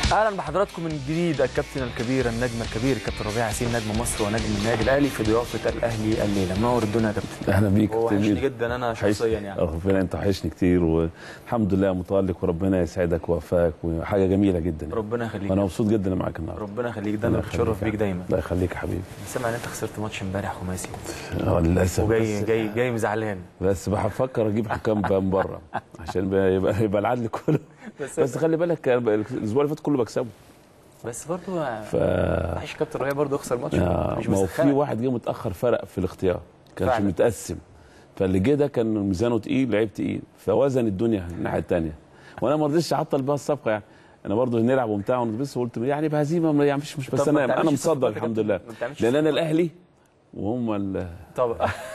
اهلا بحضراتكم من جديد الكابتن الكبير النجم الكبير الكابتن ربيع ياسين نجم مصر ونجم النادي الاهلي في ضيافه الاهلي الليله منور الدنيا يا كابتن اهلا بيك هو كابتن وحشني ميدو. جدا انا شخصيا يعني ربنا انت وحشني كتير والحمد لله متالق وربنا يسعدك ويوفقك وحاجه جميله جدا يعني. ربنا يخليك وانا مبسوط جدا معاك النهارده ربنا يخليك ده انا الله بتشرف يخليك. بيك دايما الله يخليك يا حبيبي سامع ان انت خسرت ماتش امبارح خماسي اه للاسف وجاي بس, جاي جاي مزعلان بس بفكر اجيب حكام بقى من بره عشان يبقى يبقى, يبقى العدل كله بس بس خلي بالك الاسبوع اللي فات كله بكسبه بس برضه ف معلش كابتن ربيع برضه يخسر ماتش آه، مش ما هو في مسخنة. واحد جه متاخر فرق في الاختيار كانش فعلا. متقسم فاللي جه ده كان ميزانه تقيل لعيب تقيل فوزن الدنيا الناحيه الثانيه وانا ما رضيتش اعطل بقى الصفقه يعني انا برضه نلعب وبتاع بس قلت يعني بهزيمه يعني مش مش بس طب ما انا انا بتعملش مصدق صفقات يا الحمد كابتن؟ لله ما بتعملش لان انا صفقات؟ الاهلي وهم ال- طب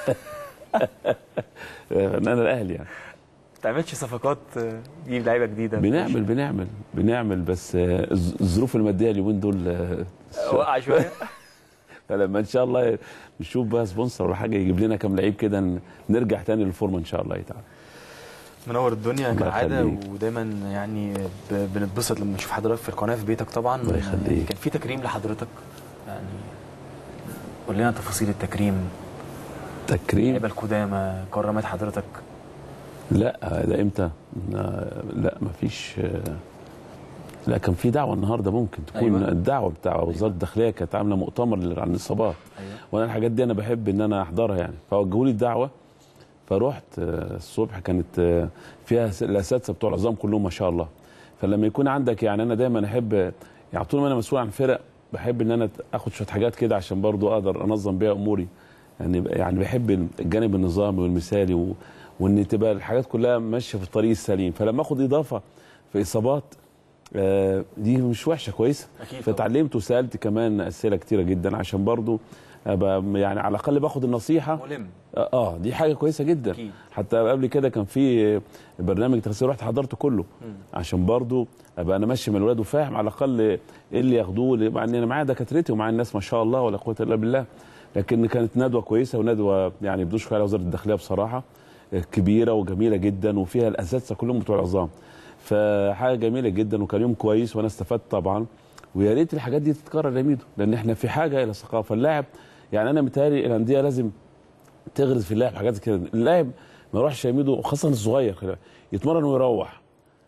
انا الاهلي يعني ما بتعملش صفقات آه، تجيب لعيبه جديده بنعمل بنعمل بنعمل بس آه، الظ- الظروف الماديه اليومين دول آه، وقع شويه فلما ان شاء الله نشوف بقى سبونسر ولا حاجه يجيب لنا كام لعيب كده ن- نرجع تاني للفورمه ان شاء الله تعالى منور الدنيا الله كالعاده يخليك. ودايما يعني ب- بنتبسط لما نشوف حضرتك في القناه في بيتك طبعا الله يخليك. كان في تكريم لحضرتك يعني قول لنا تفاصيل التكريم تكريم اللعيبه القدامى كرمات حضرتك لا ده امتى؟ لا- لا مفيش لا كان في دعوه النهارده ممكن تكون أيوة. أيوة. الدعوه بتاع وزاره الداخليه كانت عامله مؤتمر لل- عن الاصابات ايوه وانا الحاجات دي انا بحب ان انا احضرها يعني فوجهوا لي الدعوه فروحت آه، الصبح كانت آه، فيها س- الاساتذه بتوع العظام كلهم ما شاء الله فلما يكون عندك يعني انا دايما احب يعني طول ما انا مسؤول عن فرق بحب ان انا اخد شويه حاجات كده عشان برضو اقدر انظم بيها اموري يعني يعني بحب الجانب النظامي والمثالي و... وان تبقى الحاجات كلها ماشيه في الطريق السليم فلما اخد اضافه في اصابات آه، دي مش وحشه كويسه اكيد طبعاً. فتعلمت وسالت كمان اسئله كتيره جدا عشان برضو ابقى يعني على الاقل باخد النصيحه ملم اه آه، دي حاجه كويسه جدا أكيد. حتى قبل كده كان في برنامج تغذيه رحت حضرته كله مم. عشان برضو ابقى انا ماشي من الولاد وفاهم على الاقل ايه اللي ياخدوه مع ان انا معايا دكاترتي ومعايا الناس ما شاء الله ولا قوه الا بالله لكن كانت ندوه كويسه وندوه يعني بدون شكر على وزاره الداخليه بصراحه آه، كبيره وجميله جدا وفيها الاساتذه كلهم بتوع العظام فحاجه جميله جدا وكان يوم كويس وانا استفدت طبعا ويا ريت الحاجات دي تتكرر يا ميدو لان احنا في حاجه الى ثقافه اللاعب يعني انا متهيألي الانديه لازم تغرز في اللاعب حاجات كده اللاعب ما يروحش يميده خاصه الصغير خلي بالك، يتمرن ويروح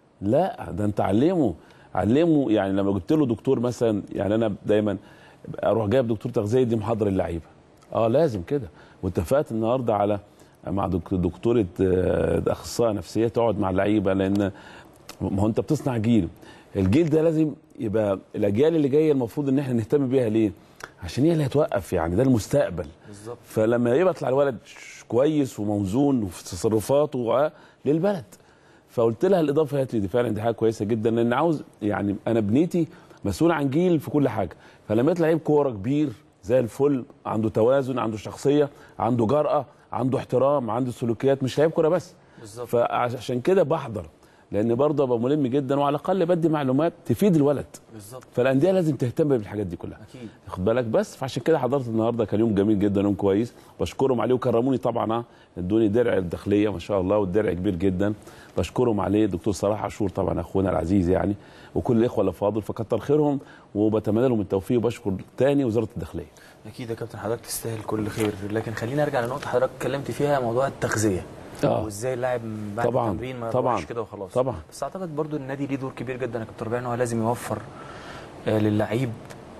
لا ده انت علمه علمه يعني لما جبت له دكتور مثلا يعني انا دايما اروح جايب دكتور تغذيه دي محاضره اللعيبه اه لازم كده واتفقت النهارده على مع دك- دكتوره آه، اخصائيه نفسيه تقعد مع اللعيبه لان ما هو انت بتصنع جيل الجيل ده لازم يبقى الاجيال اللي جايه المفروض ان احنا نهتم بيها ليه عشان هي اللي هتوقف يعني ده المستقبل بالظبط فلما يطلع الولد ش- كويس وموزون وفي تصرفاته وع- للبلد فقلت لها الاضافه هات لي دي فعلا دي حاجه كويسه جدا لان عاوز يعني انا بنيتي مسؤول عن جيل في كل حاجه فلما يطلع لعيب كوره كبير زي الفل عنده توازن عنده شخصيه عنده جرأه عنده احترام عنده سلوكيات مش لعيب كوره بس بالظبط فعشان كده بحضر لان برضه ابقى ملم جدا وعلى الاقل بدي معلومات تفيد الولد بالظبط فالانديه لازم تهتم بالحاجات دي كلها اكيد خد بالك بس فعشان كده حضرت النهارده كان يوم جميل جدا يوم كويس بشكرهم عليه وكرموني طبعا آه. ادوني درع الداخليه ما شاء الله والدرع كبير جدا بشكرهم عليه الدكتور صلاح عاشور طبعا اخونا العزيز يعني وكل الاخوه الافاضل فكتر خيرهم وبتمنى لهم التوفيق وبشكر تاني وزاره الداخليه اكيد يا كابتن حضرتك تستاهل كل خير لكن خلينا ارجع لنقطه حضرتك اتكلمت فيها موضوع التغذيه آه. وازاي اللاعب بعد طبعاً، التمرين ما طبعاً، يروحش كده وخلاص طبعا بس اعتقد برضو النادي ليه دور كبير جدا يا كابتن ربيع ان هو لازم يوفر آه، للعيب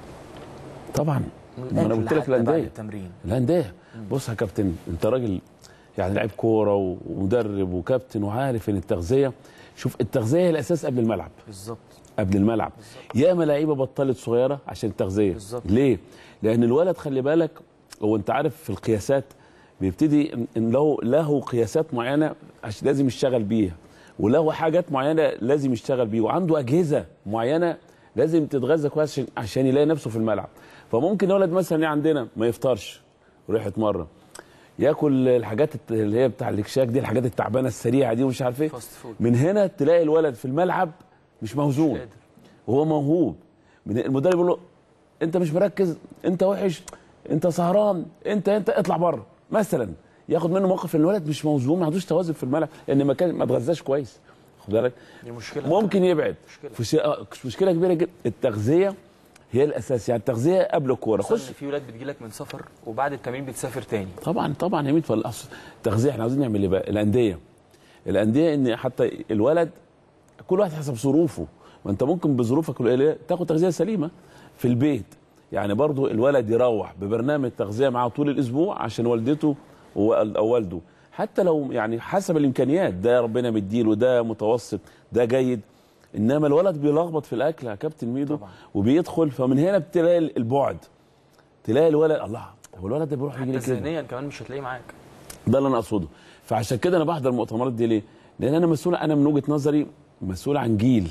طبعا من ما انا الأكل قلت لك حتى بعد الانديه التمرين الانديه بص يا كابتن انت راجل يعني لعيب كوره ومدرب وكابتن وعارف ان التغذيه شوف التغذيه هي الاساس قبل الملعب بالظبط قبل الملعب ياما لعيبه بطلت صغيره عشان التغذيه بالظبط. ليه لان الولد خلي بالك هو انت عارف في القياسات بيبتدي إن- ان له له قياسات معينه عشان لازم يشتغل بيها وله حاجات معينه لازم يشتغل بيها وعنده اجهزه معينه لازم تتغذى كويس عشان عشان يلاقي نفسه في الملعب فممكن ولد مثلا إيه عندنا ما يفطرش ويروح يتمرن ياكل الحاجات الت- اللي هي بتاع الاكشاك دي الحاجات التعبانه السريعه دي ومش عارف ايه فاست فود من هنا تلاقي الولد في الملعب مش موزون مش قادر. وهو موهوب من- المدرب يقول له انت مش مركز انت وحش انت سهران انت انت اطلع بره مثلا ياخد منه موقف ان الولد مش موزون ما عندوش توازن في الملعب لان ما كان ما اتغذاش كويس واخد بالك دي مشكله ممكن يبعد مشكلة. في شيء آه، مشكله كبيره جدا التغذيه هي الاساس يعني التغذيه قبل الكوره خش خش في ولاد بتجيلك من سفر وبعد التمرين بتسافر تاني طبعا طبعا يا ميت فالاصل التغذيه احنا عاوزين نعمل ايه بقى الانديه الانديه ان حتى الولد كل واحد حسب ظروفه ما انت ممكن بظروفك القليله تاخد تغذيه سليمه في البيت يعني برضو الولد يروح ببرنامج تغذيه معاه طول الاسبوع عشان والدته ووال- او والده حتى لو يعني حسب الامكانيات ده ربنا مديله ده متوسط ده جيد انما الولد بيلخبط في الاكل يا كابتن ميدو طبعا. وبيدخل فمن هنا بتلاقي البعد تلاقي الولد الله هو الولد ده بيروح يجي حتى ليه كده ذهنيا كمان مش هتلاقيه معاك ده اللي انا اقصده فعشان كده انا بحضر المؤتمرات دي ليه؟ لان انا مسؤول انا من وجهه نظري مسؤول عن جيل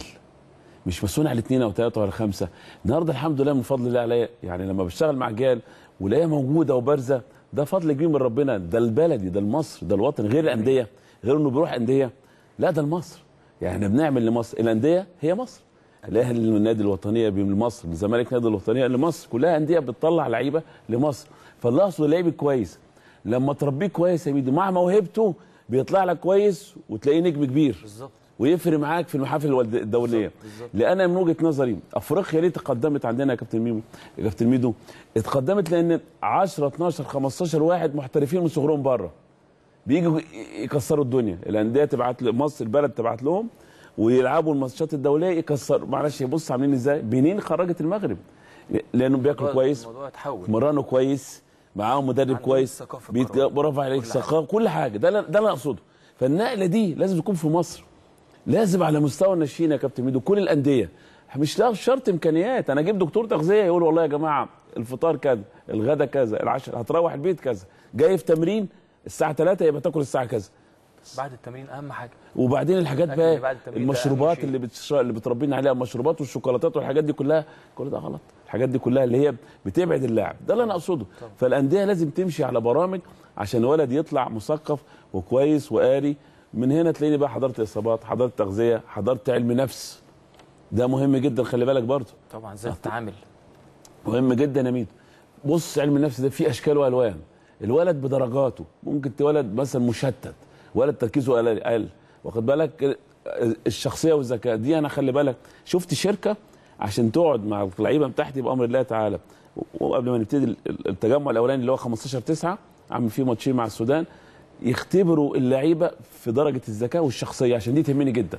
مش مسؤول عن اثنين او ثلاثه ولا خمسه النهارده الحمد لله من فضل الله عليا يعني لما بشتغل مع جيال ولاقيها موجوده وبارزه ده فضل كبير من ربنا ده البلدي ده المصر ده الوطن غير الانديه غير انه بيروح انديه لا ده المصر يعني احنا بنعمل لمصر الانديه هي مصر الاهلي النادي الوطنيه لمصر الزمالك نادي الوطنيه لمصر كلها انديه بتطلع لعيبه لمصر فاللي اقصد لعيب كويس لما تربيه كويس يا ميدو مع موهبته بيطلع لك كويس وتلاقيه نجم كبير بالظبط ويفرق معاك في المحافل الولد- الدوليه بالظبط. لان أنا من وجهه نظري افريقيا ليه تقدمت عندنا يا كابتن ميمو يا كابتن ميدو اتقدمت لان 10 12 15 واحد محترفين من صغرهم بره بيجوا يكسروا الدنيا الانديه تبعت ل- مصر البلد تبعت لهم ويلعبوا الماتشات الدوليه يكسر معلش يبص عاملين ازاي بنين خرجت المغرب لانهم بياكلوا كويس الموضوع اتحول مرنوا كويس معاهم مدرب عندهم كويس الثقافة بيت- بره. برافو عليك كل حاجة. ثقافه كل حاجه ده ده اللي انا اقصده فالنقله دي لازم تكون في مصر لازم على مستوى الناشئين يا كابتن ميدو كل الانديه مش لا شرط امكانيات انا اجيب دكتور تغذيه يقول والله يا جماعه الفطار كذا الغدا كذا العشاء هتروح البيت كذا جاي في تمرين الساعه 3 يبقى تاكل الساعه كذا بعد التمرين اهم حاجه وبعدين الحاجات الأكل اللي بقى بعد التمرين ده المشروبات أهم شيء. اللي بتشرب اللي بتربينا عليها المشروبات والشوكولاتات والحاجات دي كلها كل ده غلط الحاجات دي كلها اللي هي بتبعد اللاعب ده اللي انا اقصده فالانديه لازم تمشي على برامج عشان الولد يطلع مثقف وكويس وقاري من هنا تلاقيني بقى حضرت اصابات حضرت تغذيه حضرت علم نفس ده مهم جدا خلي بالك برضه طبعا ازاي تتعامل مهم جدا يا ميدو بص علم النفس ده فيه اشكال والوان الولد بدرجاته ممكن تولد مثلا مشتت ولد تركيزه اقل اقل واخد بالك الشخصيه والذكاء دي انا خلي بالك شفت شركه عشان تقعد مع اللعيبه بتاعتي بامر الله تعالى وقبل ما نبتدي التجمع الاولاني اللي هو 15 9 عامل فيه ماتشين مع السودان يختبروا اللعيبه في درجه الذكاء والشخصيه عشان دي تهمني جدا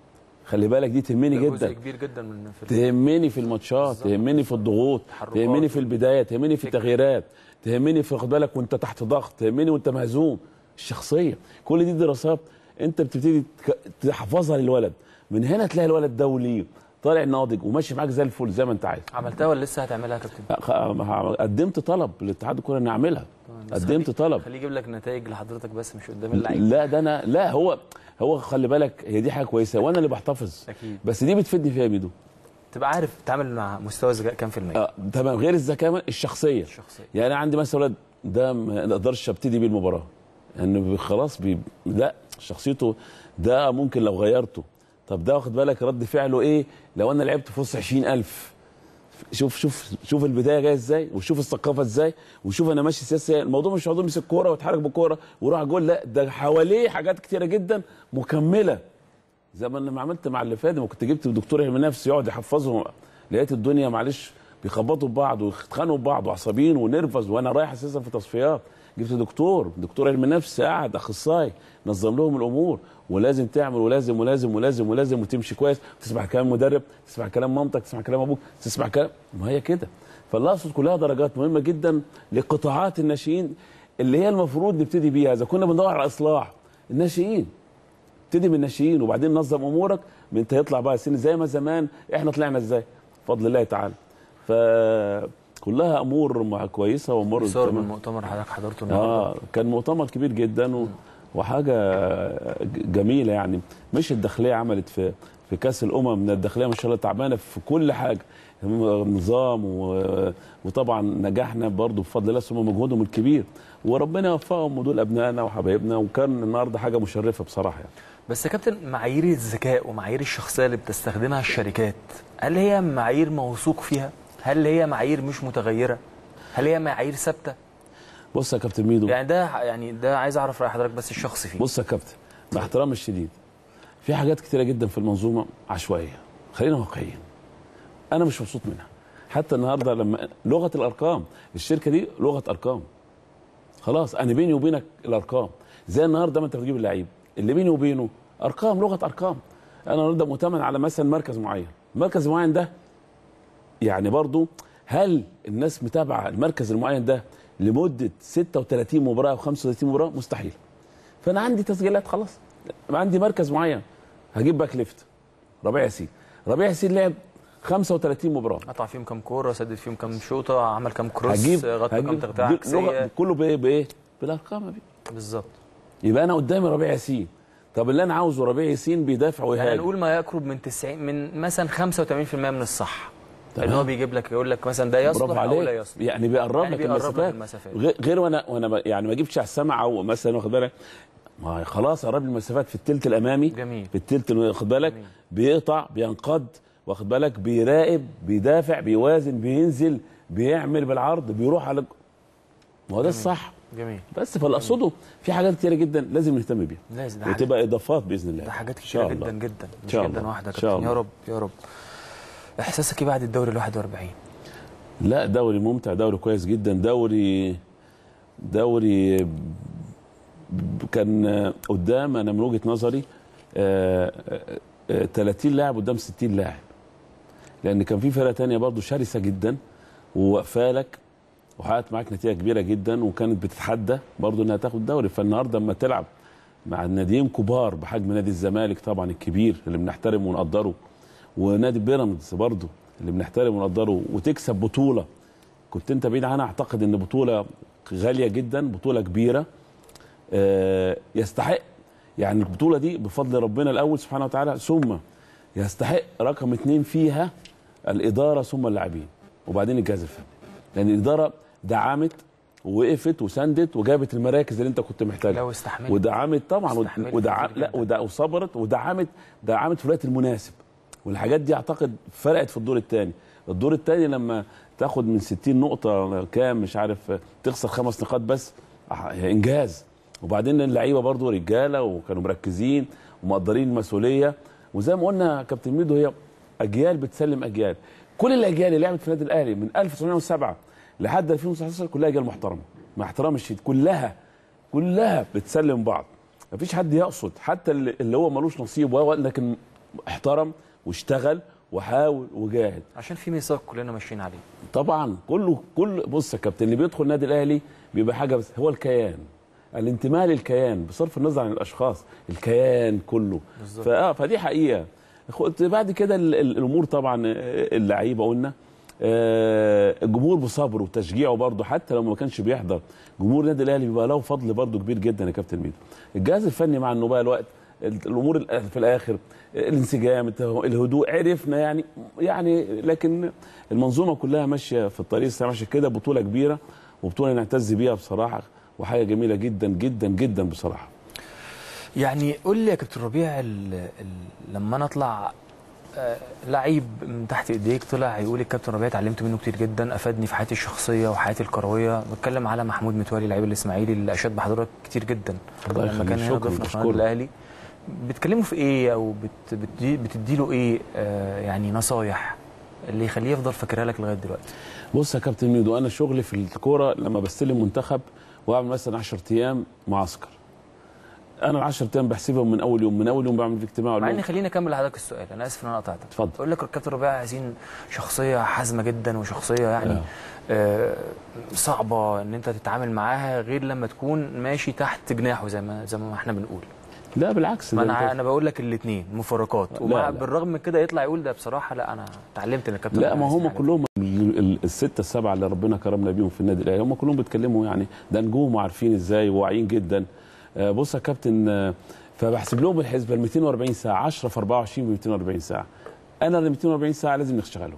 خلي بالك دي تهمني ده جزء جدا كبير جدا من في تهمني في الماتشات بالظبط. تهمني في الضغوط تحركات. تهمني في البدايه تهمني في فكر. التغييرات تهمني في خد بالك وانت تحت ضغط تهمني وانت مهزوم الشخصيه كل دي دراسات انت بتبتدي تك- تحفظها للولد من هنا تلاقي الولد دولي طالع ناضج وماشي معاك زي الفل زي ما انت عايز عملتها ولا لسه هتعملها يا كابتن؟ خ- قدمت طلب للاتحاد الكره اني اعملها بس قدمت خليه- طلب خليه يجيب لك نتائج لحضرتك بس مش قدام اللعيبه لا ده انا لا هو هو خلي بالك هي دي حاجه كويسه وانا اللي بحتفظ اكيد بس دي بتفيدني فيها يا ميدو تبقى عارف تتعامل مع مستوى الذكاء كام في المية آه تمام غير الذكاء الشخصيه الشخصيه يعني انا عندي مثلا ولد ده ما اقدرش ابتدي بيه المباراه لانه يعني خلاص بي لا شخصيته ده ممكن لو غيرته طب ده واخد بالك رد فعله ايه لو انا لعبت في وسط 20000 شوف شوف شوف البدايه جايه ازاي وشوف الثقافه ازاي وشوف انا ماشي سياسه الموضوع مش موضوع يمسك كوره ويتحرك بالكوره ويروح جول لا ده حواليه حاجات كتيره جدا مكمله زي ما انا ما عملت مع اللي فات ما كنت جبت دكتور علم نفس يقعد يحفظهم لقيت الدنيا معلش بيخبطوا ببعض ويتخانقوا ببعض وعصبيين ونرفز وانا رايح اساسا في تصفيات جبت دكتور دكتور علم نفس قاعد اخصائي نظم لهم الامور ولازم تعمل ولازم ولازم ولازم ولازم وتمشي كويس تسمع كلام مدرب تسمع كلام مامتك تسمع كلام ابوك تسمع كلام ما هي كده فاللي اقصد كلها درجات مهمه جدا لقطاعات الناشئين اللي هي المفروض نبتدي بيها اذا كنا بندور على اصلاح الناشئين ابتدي من الناشئين وبعدين نظم امورك من انت يطلع بقى سن زي ما زمان احنا طلعنا ازاي بفضل الله تعالى فكلها امور مع- كويسه وامور صور تمام. من مؤتمر حضرتك حضرته النهارده اه كان مؤتمر كبير جدا و... وحاجه ج- جميله يعني مش الداخليه عملت في في كاس الامم من الداخليه ما شاء الله تعبانه في كل حاجه نظام و... وطبعا نجحنا برضو بفضل الله ثم مجهودهم الكبير وربنا يوفقهم ودول ابنائنا وحبايبنا وكان النهارده حاجه مشرفه بصراحه يعني. بس يا كابتن معايير الذكاء ومعايير الشخصيه اللي بتستخدمها الشركات هل هي معايير موثوق فيها؟ هل هي معايير مش متغيره؟ هل هي معايير ثابته؟ بص يا كابتن ميدو يعني ده يعني ده عايز اعرف راي حضرتك بس الشخصي فيه بص يا كابتن مع احترامي الشديد في حاجات كتيره جدا في المنظومه عشوائيه خلينا واقعيين انا مش مبسوط منها حتى النهارده لما لغه الارقام الشركه دي لغه ارقام خلاص انا بيني وبينك الارقام زي النهارده ما انت بتجيب اللعيب اللي بيني وبينه ارقام لغه ارقام انا النهارده مؤتمن على مثلا مركز معين المركز المعين ده يعني برضو هل الناس متابعه المركز المعين ده لمده 36 مباراه او 35 مباراه مستحيل فانا عندي تسجيلات خلاص عندي مركز معين هجيب باك ليفت ربيع ياسين ربيع ياسين لعب 35 مباراه قطع فيهم كام كوره سدد فيهم كام شوطه عمل كام كروس هجيب غطى كام هجيب تغطيه لغة- عكسيه كله بايه بايه بالارقام يا بيه. بالظبط يبقى انا قدامي ربيع ياسين طب اللي انا عاوزه ربيع ياسين بيدافع يعني ويهاجم نقول ما يقرب من 90 من مثلا 85% من الصح تمام. اللي هو بيجيب لك يقول لك مثلا ده برافو يصلح او لا عليك يصلح يعني بيقرب يعني لك بيقرب لك المسافات المسافات. غير- غير وانا وانا ب- يعني ما اجيبش على السمع او مثلا واخد بالك ما خلاص قرب لي المسافات في الثلث الامامي جميل. في الثلث واخد بالك جميل. بيقطع بينقض واخد بالك بيراقب بيدافع بيوازن بينزل بيعمل بالعرض بيروح على ما هو ده الصح جميل بس فاللي اقصده في حاجات كتيره جدا لازم نهتم بيها لازم ده حاجات- وتبقى اضافات باذن الله ده حاجات إن شاء كتيره الله. جدا جدا إن مش شاء جدا الله. واحده يا إن شاء كابتن يا الله. رب يا رب احساسك ايه بعد الدوري ال 41 لا دوري ممتع دوري كويس جدا دوري دوري ب- كان قدام انا من وجهه نظري آه، آه، آه، 30 لاعب قدام 60 لاعب لان كان في فرقه تانية برضو شرسه جدا وواقفه لك وحققت معاك نتيجه كبيره جدا وكانت بتتحدى برضو انها تاخد الدوري فالنهارده لما تلعب مع ناديين كبار بحجم نادي الزمالك طبعا الكبير اللي بنحترمه ونقدره ونادي بيراميدز برضو اللي بنحترمه ونقدره وتكسب بطوله كنت انت بعيد عنها اعتقد ان بطوله غاليه جدا بطوله كبيره آه، يستحق يعني البطوله دي بفضل ربنا الاول سبحانه وتعالى ثم يستحق رقم اثنين فيها الاداره ثم اللاعبين وبعدين الجهاز الفني لان الاداره دعمت ووقفت وسندت وجابت المراكز اللي انت كنت محتاجها لو استحملت ودعمت طبعا استحملت ودع... كتير لا جداً. ودع... وصبرت ودعمت دعمت في الوقت المناسب والحاجات دي اعتقد فرقت في الدور الثاني الدور الثاني لما تاخد من 60 نقطه كام مش عارف تخسر خمس نقاط بس أح- انجاز وبعدين اللعيبه برضو رجاله وكانوا مركزين ومقدرين المسؤوليه وزي ما قلنا يا كابتن ميدو هي اجيال بتسلم اجيال كل الاجيال اللي لعبت في النادي الاهلي من 1907 لحد 2019 كلها اجيال محترمه مع احترام الشديد كلها كلها بتسلم بعض مفيش حد يقصد حتى اللي اللي هو ملوش نصيب و- لكن احترم واشتغل وحاول وجاهد عشان في ميثاق كلنا ماشيين عليه طبعا كله كل بص يا كابتن اللي بيدخل النادي الاهلي بيبقى حاجه بس هو الكيان الانتماء للكيان بصرف النظر عن الاشخاص الكيان كله بالظبط. فاه فدي حقيقه خد- بعد كده ال- ال- الامور طبعا آه، اللعيبه قلنا آه، الجمهور بصبره وتشجيعه برضه حتى لو ما كانش بيحضر جمهور النادي الاهلي بيبقى له فضل برضه كبير جدا يا كابتن ميدو الجهاز الفني مع انه بقى الوقت ال- الامور الأ- في الاخر الانسجام الته- الهدوء عرفنا يعني يعني لكن المنظومه كلها ماشيه في الطريق السليم عشان كده بطوله كبيره وبطوله نعتز بيها بصراحه وحاجه جميله جدا جدا جدا بصراحه يعني قول لي يا كابتن ربيع ال ال لما انا اطلع آه، لعيب من تحت ايديك طلع يقول الكابتن ربيع اتعلمت منه كتير جدا افادني في حياتي الشخصيه وحياتي الكرويه بتكلم على محمود متولي لعيب الاسماعيلي اللي اشاد بحضرتك كتير جدا الله لما يخليك. كان هنا شكراً، ضيفنا في بشكره. النادي الاهلي بتكلموا في ايه او بت بتدي, بتدي له ايه آه يعني نصايح اللي يخليه يفضل فاكرها لك لغايه دلوقتي بص يا كابتن ميدو انا شغلي في الكوره لما بستلم منتخب واعمل مثلا 10 ايام معسكر انا ال 10 ايام بحسبهم من اول يوم من اول يوم بعمل في اجتماع أقول مع لهم ان خليني اكمل لحضرتك السؤال انا اسف ان انا قطعتك اتفضل. اقول لك الكابتن ربيع عايزين شخصيه حازمه جدا وشخصيه يعني آه. آه صعبه ان انت تتعامل معاها غير لما تكون ماشي تحت جناحه زي ما زي ما احنا بنقول لا بالعكس ما ده انا أنت- انا بقول لك الاثنين مفارقات لا، ومع لا. بالرغم من كده يطلع يقول ده بصراحه لا انا اتعلمت من الكابتن لا ربيع ما هم عايز حاجة. كلهم ال- ال- الستة السبعة اللي ربنا كرمنا بيهم في النادي الأهلي هم كلهم بيتكلموا يعني ده نجوم وعارفين ازاي وواعيين جدا آه، بص يا كابتن آه، فبحسب لهم الحسبة ال 240 ساعة 10 في 24 ب 240 ساعة أنا ال 240 ساعة لازم نشتغلهم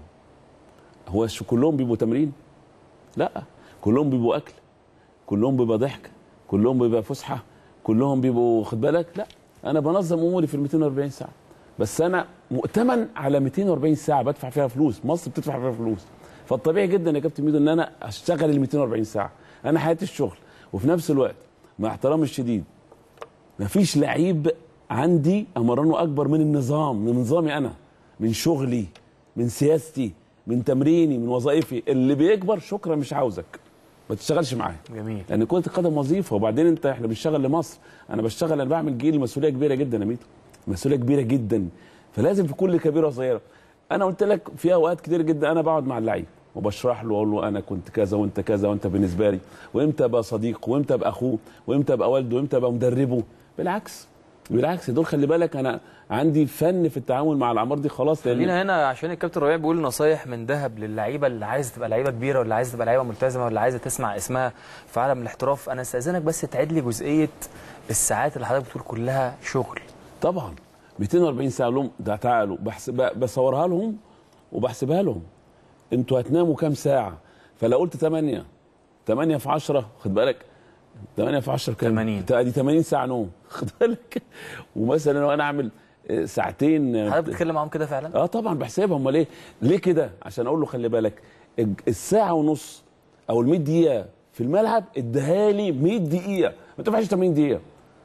هو ش- كلهم بيبقوا تمرين؟ لا كلهم بيبقوا أكل كلهم بيبقى ضحك كلهم بيبقى فسحة كلهم بيبقوا خد بالك لا أنا بنظم أموري في ال 240 ساعة بس انا مؤتمن على 240 ساعه بدفع فيها فلوس مصر بتدفع فيها فلوس فالطبيعي جدا يا كابتن ميدو ان انا اشتغل ال 240 ساعه انا حياتي الشغل وفي نفس الوقت مع احترامي الشديد مفيش لعيب عندي امرنه اكبر من النظام من نظامي انا من شغلي من سياستي من تمريني من وظائفي اللي بيكبر شكرا مش عاوزك ما تشتغلش معايا جميل لان كره القدم وظيفه وبعدين انت احنا بنشتغل لمصر انا بشتغل انا بعمل جيل مسؤوليه كبيره جدا يا ميدو مسؤوليه كبيره جدا فلازم في كل كبيره وصغيره انا قلت لك في اوقات كتير جدا انا بقعد مع اللعيب وبشرح له واقول له انا كنت كذا وانت كذا وانت بالنسبه لي وامتى ابقى صديق وامتى ابقى اخوه وامتى ابقى والده وامتى ابقى مدربه بالعكس بالعكس دول خلي بالك انا عندي فن في التعامل مع الاعمار دي خلاص لان خلينا هنا عشان الكابتن ربيع بيقول نصايح من ذهب للعيبه اللي عايزه تبقى لعيبه كبيره واللي عايزه تبقى لعيبه ملتزمه واللي عايزه تسمع اسمها في عالم الاحتراف انا استاذنك بس تعيد لي جزئيه الساعات اللي حضرتك بتقول كلها شغل طبعا 240 ساعه لهم ده تعالوا بحسب بصورها لهم وبحسبها لهم انتوا هتناموا كام ساعه فلو قلت 8 8 في 10 خد بالك 8 في 10 كام 80. دي 80 ساعه نوم خد بالك ومثلا لو انا اعمل آه، ساعتين آه، حضرتك بتتكلم معاهم كده فعلا اه طبعا بحسبها امال ايه ليه كده عشان اقول له خلي بالك الج- الساعه ونص او ال 100 دقيقه في الملعب اديها لي 100 دقيقه ما تنفعش 80 دقيقه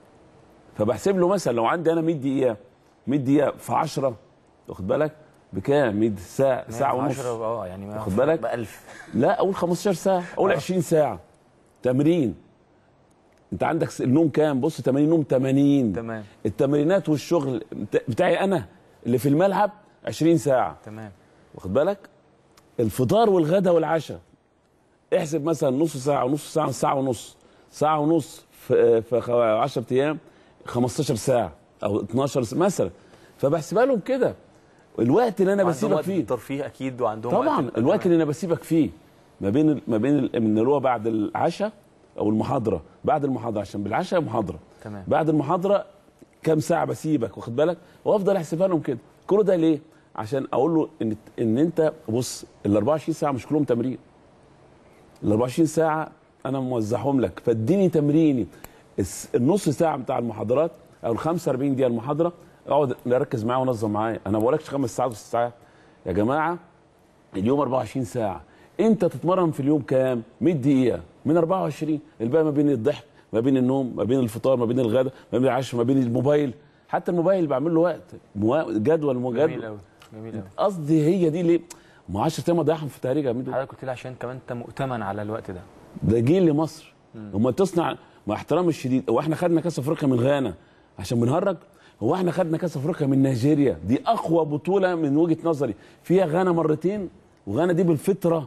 فبحسب له مثلا لو عندي انا 100 دقيقه 100 دقيقه في 10 واخد بالك بكام 100 ساعه ساعه ونص 10 اه يعني ما- واخد بالك؟ ب 1000 لا اقول 15 ساعه اقول آه. 20 ساعه تمرين انت عندك س- النوم كام بص 80 نوم 80 تمام التمرينات والشغل بتا- بتاعي انا اللي في الملعب 20 ساعه تمام واخد بالك الفطار والغداء والعشاء احسب مثلا نص ساعه ونص ساعه ساعه ونص ساعه ونص في في 10 ايام 15 ساعه او 12 ساعة مثلا فبحسبها لهم كده الوقت اللي انا وعندهم بسيبك وقت فيه ترفيه اكيد وعندهم طبعا وقت الوقت اللي انا بسيبك فيه ما بين ال- ما بين ال- من اللي هو بعد العشاء او المحاضره بعد المحاضره عشان بالعشاء محاضره تمام بعد المحاضره كام ساعه بسيبك واخد بالك وافضل احسبها لهم كده كل ده ليه عشان اقول له ان ان انت بص ال 24 ساعه مش كلهم تمرين ال 24 ساعه انا موزعهم لك فاديني تمريني الس- النص ساعه بتاع المحاضرات او ال 45 دقيقه المحاضره اقعد اركز معاه ونظم معايا انا ما بقولكش خمس ساعات وست ساعات يا جماعه اليوم 24 ساعه انت تتمرن في اليوم كام 100 دقيقه من 24 الباقي ما بين الضحك ما بين النوم ما بين الفطار ما بين الغداء ما بين العشاء ما بين الموبايل حتى الموبايل بعمل له وقت موا- جدول جميل جدول قوي جميل قوي قصدي هي دي ليه ما 10 ايام اضيعهم في تهريج يا ميدو حضرتك قلت لي عشان كمان انت مؤتمن على الوقت ده ده جيل لمصر وما تصنع مع احترامي الشديد هو احنا خدنا كاس افريقيا من غانا عشان بنهرج هو احنا خدنا كاس افريقيا من نيجيريا دي اقوى بطوله من وجهه نظري فيها غانا مرتين وغانا دي بالفطره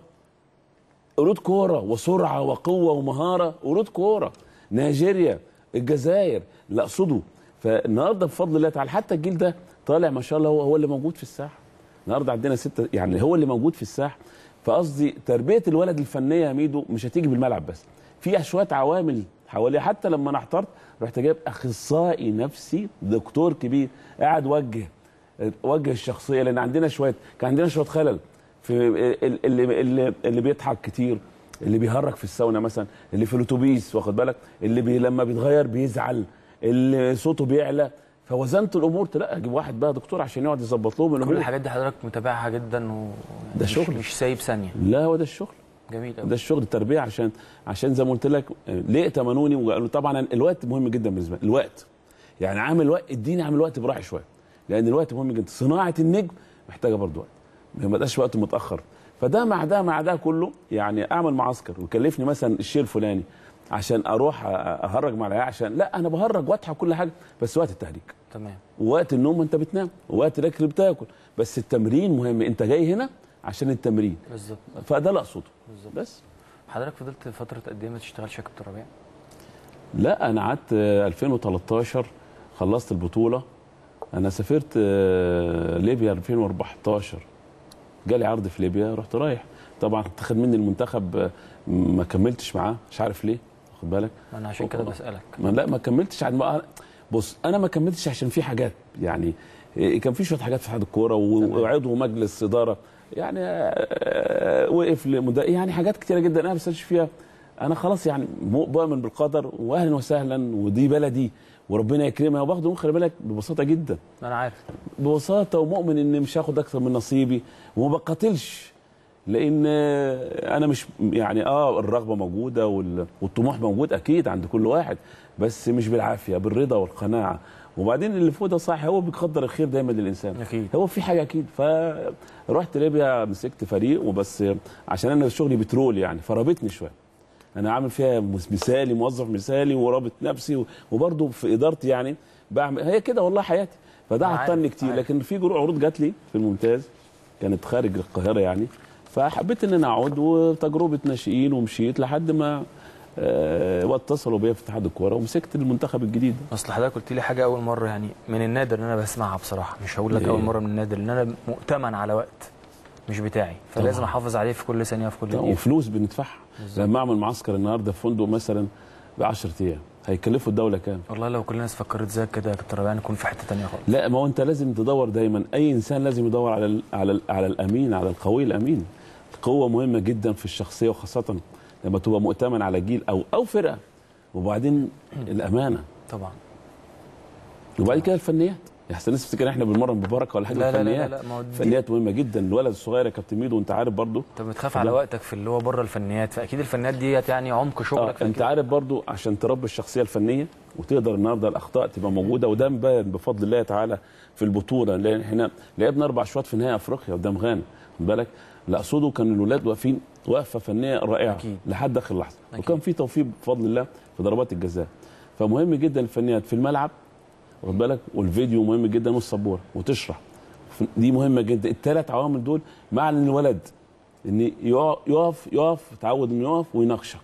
قرود كوره وسرعه وقوه ومهاره قرود كوره نيجيريا الجزائر لا اقصده فالنهارده بفضل الله تعالى حتى الجيل ده طالع ما شاء الله هو هو اللي موجود في الساحه النهارده عندنا ستة يعني هو اللي موجود في الساحه فقصدي تربيه الولد الفنيه يا ميدو مش هتيجي بالملعب بس في شويه عوامل حواليه حتى لما انا احترت رحت جايب اخصائي نفسي دكتور كبير قاعد وجه وجه الشخصيه لان عندنا شويه كان عندنا شويه خلل في ال- اللي اللي, اللي بيضحك كتير اللي بيهرج في الساونا مثلا اللي في الاتوبيس واخد بالك اللي بي لما بيتغير بيزعل اللي صوته بيعلى فوزنت الامور قلت لا اجيب واحد بقى دكتور عشان يقعد يظبط لهم كل الامور الحاجات دي حضرتك متابعها جدا و ده مش- شغل. مش سايب ثانيه لا هو ده الشغل جميل قوي ده الشغل التربيه عشان عشان زي ما قلت لك آه، ليه ائتمنوني وقالوا طبعا أنا الوقت مهم جدا بالنسبه لي الوقت يعني عامل وقت اديني عامل وقت براحي شويه لان الوقت مهم جدا صناعه النجم محتاجه برضه وقت ما يبقاش وقت متاخر فده مع ده مع ده كله يعني اعمل معسكر ويكلفني مثلا الشيء الفلاني عشان اروح أ- اهرج مع العيال عشان لا انا بهرج واضحك كل حاجه بس وقت التهريج تمام ووقت النوم انت بتنام ووقت الاكل بتاكل بس التمرين مهم انت جاي هنا عشان التمرين بالظبط فده اللي اقصده بالظبط بس حضرتك فضلت فتره قد ايه ما تشتغلش يا كابتن ربيع لا انا قعدت آه، 2013 خلصت البطوله انا سافرت آه، ليبيا 2014 جالي عرض في ليبيا رحت رايح طبعا اتخذ مني المنتخب آه، ما كملتش معاه مش عارف ليه واخد بالك ما انا عشان كده بسالك ما لا ما كملتش عن ما بص انا ما كملتش عشان في حاجات يعني إيه، كان في شويه حاجات في اتحاد الكوره و- وعضو مجلس اداره يعني آه، وقف لمدا يعني حاجات كتيره جدا انا ما بسالش فيها انا خلاص يعني مؤمن بالقدر واهلا وسهلا ودي بلدي وربنا يكرمها وباخد الأمور خلي بالك ببساطه جدا انا عارف ببساطه ومؤمن ان مش هاخد اكتر من نصيبي وما بقاتلش لان آه، انا مش يعني اه الرغبه موجوده وال- والطموح موجود اكيد عند كل واحد بس مش بالعافيه بالرضا والقناعه وبعدين اللي فوق ده صح هو بيقدر الخير دايما للانسان أكيد. هو في حاجه اكيد فرحت ليبيا مسكت فريق وبس عشان انا شغلي بترول يعني فرابطني شويه انا عامل فيها مس- مثالي موظف مثالي ورابط نفسي و- وبرضه في ادارتي يعني بعمل هي كده والله حياتي فده أنا عارف، عطلني كتير عارف. لكن في جرو- عروض جات لي في الممتاز كانت خارج القاهره يعني فحبيت ان انا اقعد وتجربه ناشئين ومشيت لحد ما آه واتصلوا بيا في اتحاد الكوره ومسكت المنتخب الجديد اصل حضرتك قلت لي حاجه اول مره يعني من النادر ان انا بسمعها بصراحه مش هقول لك إيه؟ اول مره من النادر ان انا مؤتمن على وقت مش بتاعي فلازم طبعاً. احافظ عليه في كل ثانيه وفي كل دقيقه وفلوس بندفعها لما اعمل معسكر النهارده في فندق مثلا ب 10 ايام هيكلفوا الدوله كام؟ والله لو كل الناس فكرت زيك كده يا كابتن ربيع نكون في حته ثانيه خالص لا ما هو انت لازم تدور دايما اي انسان لازم يدور على ال على ال على الامين على القوي الامين القوه مهمه جدا في الشخصيه وخاصه لما تبقى مؤتمن على جيل او او فرقه وبعدين الامانه طبعا وبعد كده الفنيات يا حسن الناس تفتكر احنا بنمرن ببركه ولا حاجه لا لا لا الفنيات لا, لا ما هو دي- الفنيات مهمه جدا الولد الصغير يا كابتن ميدو وانت عارف برضو انت بتخاف على وقتك في اللي هو بره الفنيات فاكيد الفنيات ديت يعني عمق اه شغلك انت عارف برضو عشان تربي الشخصيه الفنيه وتقدر النهارده الاخطاء تبقى موجوده وده مبين بفضل الله تعالى في البطوله لان احنا لعبنا اربع شوط في نهائي افريقيا قدام غانا خد بالك لا اقصده كان الولاد واقفين وقفه فنيه رائعه أكيد. لحد اخر لحظه أكيد. وكان في توفيق بفضل الله في ضربات الجزاء فمهم جدا الفنيات في الملعب واخد بالك والفيديو مهم جدا والسبوره وتشرح دي مهمه جدا الثلاث عوامل دول مع ان الولد ان يقف يقف يقف يتعود انه يقف ويناقشك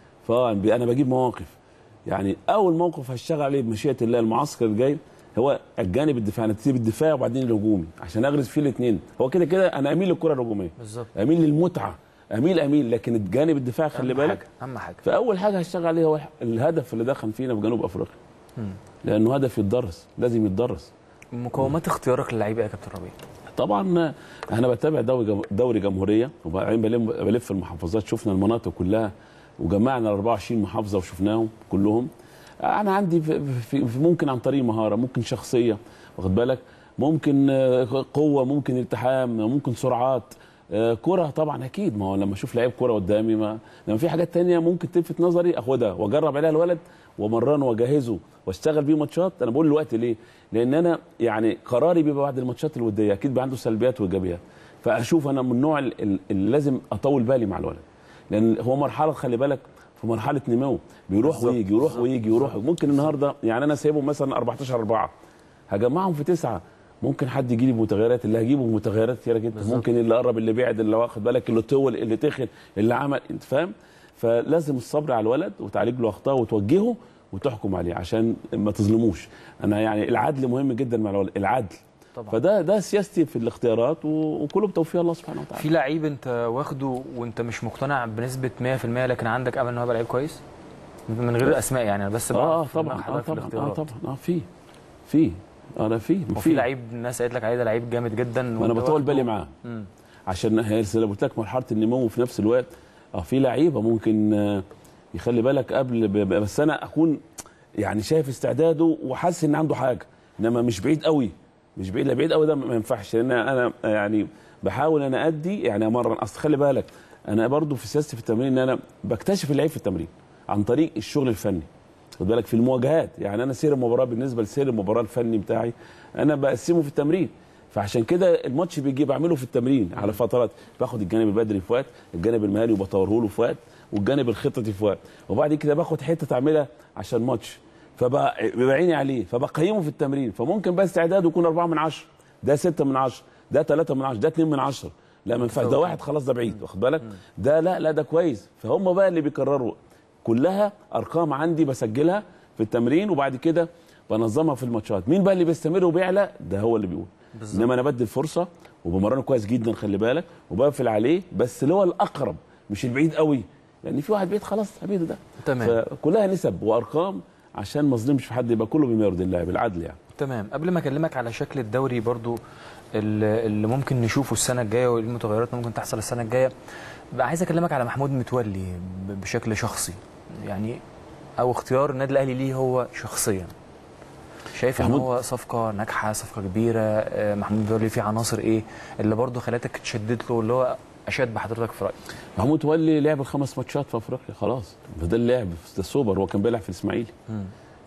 فانا بجيب مواقف يعني اول موقف هشتغل عليه بمشيئه الله المعسكر الجاي هو الجانب الدفاعي انا تسيب الدفاع وبعدين الهجومي عشان اغرز فيه الاثنين هو كده كده انا اميل للكره الهجوميه بالظبط اميل للمتعه اميل اميل لكن الجانب الدفاعي خلي أهم بالك حاجة. اهم حاجه فاول حاجه هشتغل عليها هو الهدف اللي دخل فينا في جنوب افريقيا مم. لانه هدف يتدرس لازم يتدرس مقومات اختيارك للعيبه إيه يا كابتن ربيع طبعا انا بتابع دوري جم- دوري جمهوريه وبعدين بلم- بلف المحافظات شفنا المناطق كلها وجمعنا ال 24 محافظه وشفناهم كلهم انا عندي في في في ممكن عن طريق مهاره ممكن شخصيه واخد بالك ممكن آه، قوه ممكن التحام ممكن سرعات آه، كرة طبعا اكيد ما هو لما اشوف لعيب كرة قدامي ما لما في حاجات تانية ممكن تلفت نظري اخدها واجرب عليها الولد وامرنه واجهزه واشتغل بيه ماتشات انا بقول الوقت ليه؟ لان انا يعني قراري بيبقى بعد الماتشات الوديه اكيد بقى عنده سلبيات وايجابيات فاشوف انا من النوع ال- ال- اللي لازم اطول بالي مع الولد لان هو مرحله خلي بالك في مرحله نمو بيروح بالظبط، ويجي يروح بالظبط، ويجي يروح ممكن النهارده يعني انا سايبهم مثلا 14 4 هجمعهم في تسعه ممكن حد يجي لي بمتغيرات اللي هجيبه بمتغيرات كتيره جدا بالظبط. ممكن اللي قرب اللي بعد اللي واخد بالك اللي طول اللي تخن اللي عمل انت فاهم فلازم الصبر على الولد وتعالج له اخطائه وتوجهه وتحكم عليه عشان ما تظلموش انا يعني العدل مهم جدا مع الولد العدل طبعا فده ده سياستي في الاختيارات و- وكله بتوفيق الله سبحانه وتعالى في لعيب انت واخده وانت مش مقتنع بنسبه 100% لكن عندك امل ان هو يبقى لعيب كويس من غير اسماء يعني انا بس اه اه بعرف دماغ طبعا اه حضرتك في طبعا اه الاختيارات. طبعا اه في في انا في وفي لعيب الناس قالت لك عليه ده لعيب جامد جدا وانا وانت بطول واخده- بالي معاه مم. عشان هي زي ما قلت لك مرحله النمو في نفس الوقت اه في لعيبه ممكن آه، يخلي بالك قبل ب- ب- بس انا اكون يعني شايف استعداده وحاسس ان عنده حاجه انما مش بعيد قوي مش بعيد لا بعيد قوي ده ما ينفعش لان انا يعني بحاول انا ادي يعني امرن اصل خلي بالك انا برضو في سياستي في التمرين ان انا بكتشف اللعيب في التمرين عن طريق الشغل الفني خد بالك في المواجهات يعني انا سير المباراه بالنسبه لسير المباراه الفني بتاعي انا بقسمه في التمرين فعشان كده الماتش بيجي بعمله في التمرين على فترات باخد الجانب البدني في وقت الجانب المهاري وبطوره له في وقت والجانب الخططي في وقت وبعد كده باخد حته اعملها عشان ماتش فبقى بيبقى عيني عليه فبقيمه في التمرين فممكن بقى استعداده يكون 4 من 10 ده 6 من 10 ده 3 من 10 ده 2 من 10 لا ما ينفعش ده واحد خلاص ده بعيد واخد بالك ده لا لا ده كويس فهم بقى اللي بيكرروا كلها ارقام عندي بسجلها في التمرين وبعد كده بنظمها في الماتشات مين بقى اللي بيستمر وبيعلى ده هو اللي بيقول بالظبط. انما انا بدي الفرصه وبمرنه كويس جدا خلي بالك وبقفل عليه بس اللي هو الاقرب مش البعيد قوي لان في واحد بعيد خلاص حبيبي ده تمام فكلها نسب وارقام عشان ما اظلمش في حد يبقى كله بما يرضي الله بالعدل يعني تمام قبل ما اكلمك على شكل الدوري برضو اللي اللي ممكن نشوفه السنه الجايه وايه المتغيرات اللي ممكن تحصل السنه الجايه بقى عايز اكلمك على محمود متولي ب- بشكل شخصي يعني او اختيار النادي الاهلي ليه هو شخصيا شايف ان محمود- هو صفقه ناجحه صفقه كبيره آه، محمود متولي فيه عناصر ايه اللي برضو خلتك تشدد له اللي هو اشاد بحضرتك في رايك محمود تولي لعب الخمس ماتشات في افريقيا خلاص ده اللعب ده السوبر هو كان بيلعب في الاسماعيلي مم.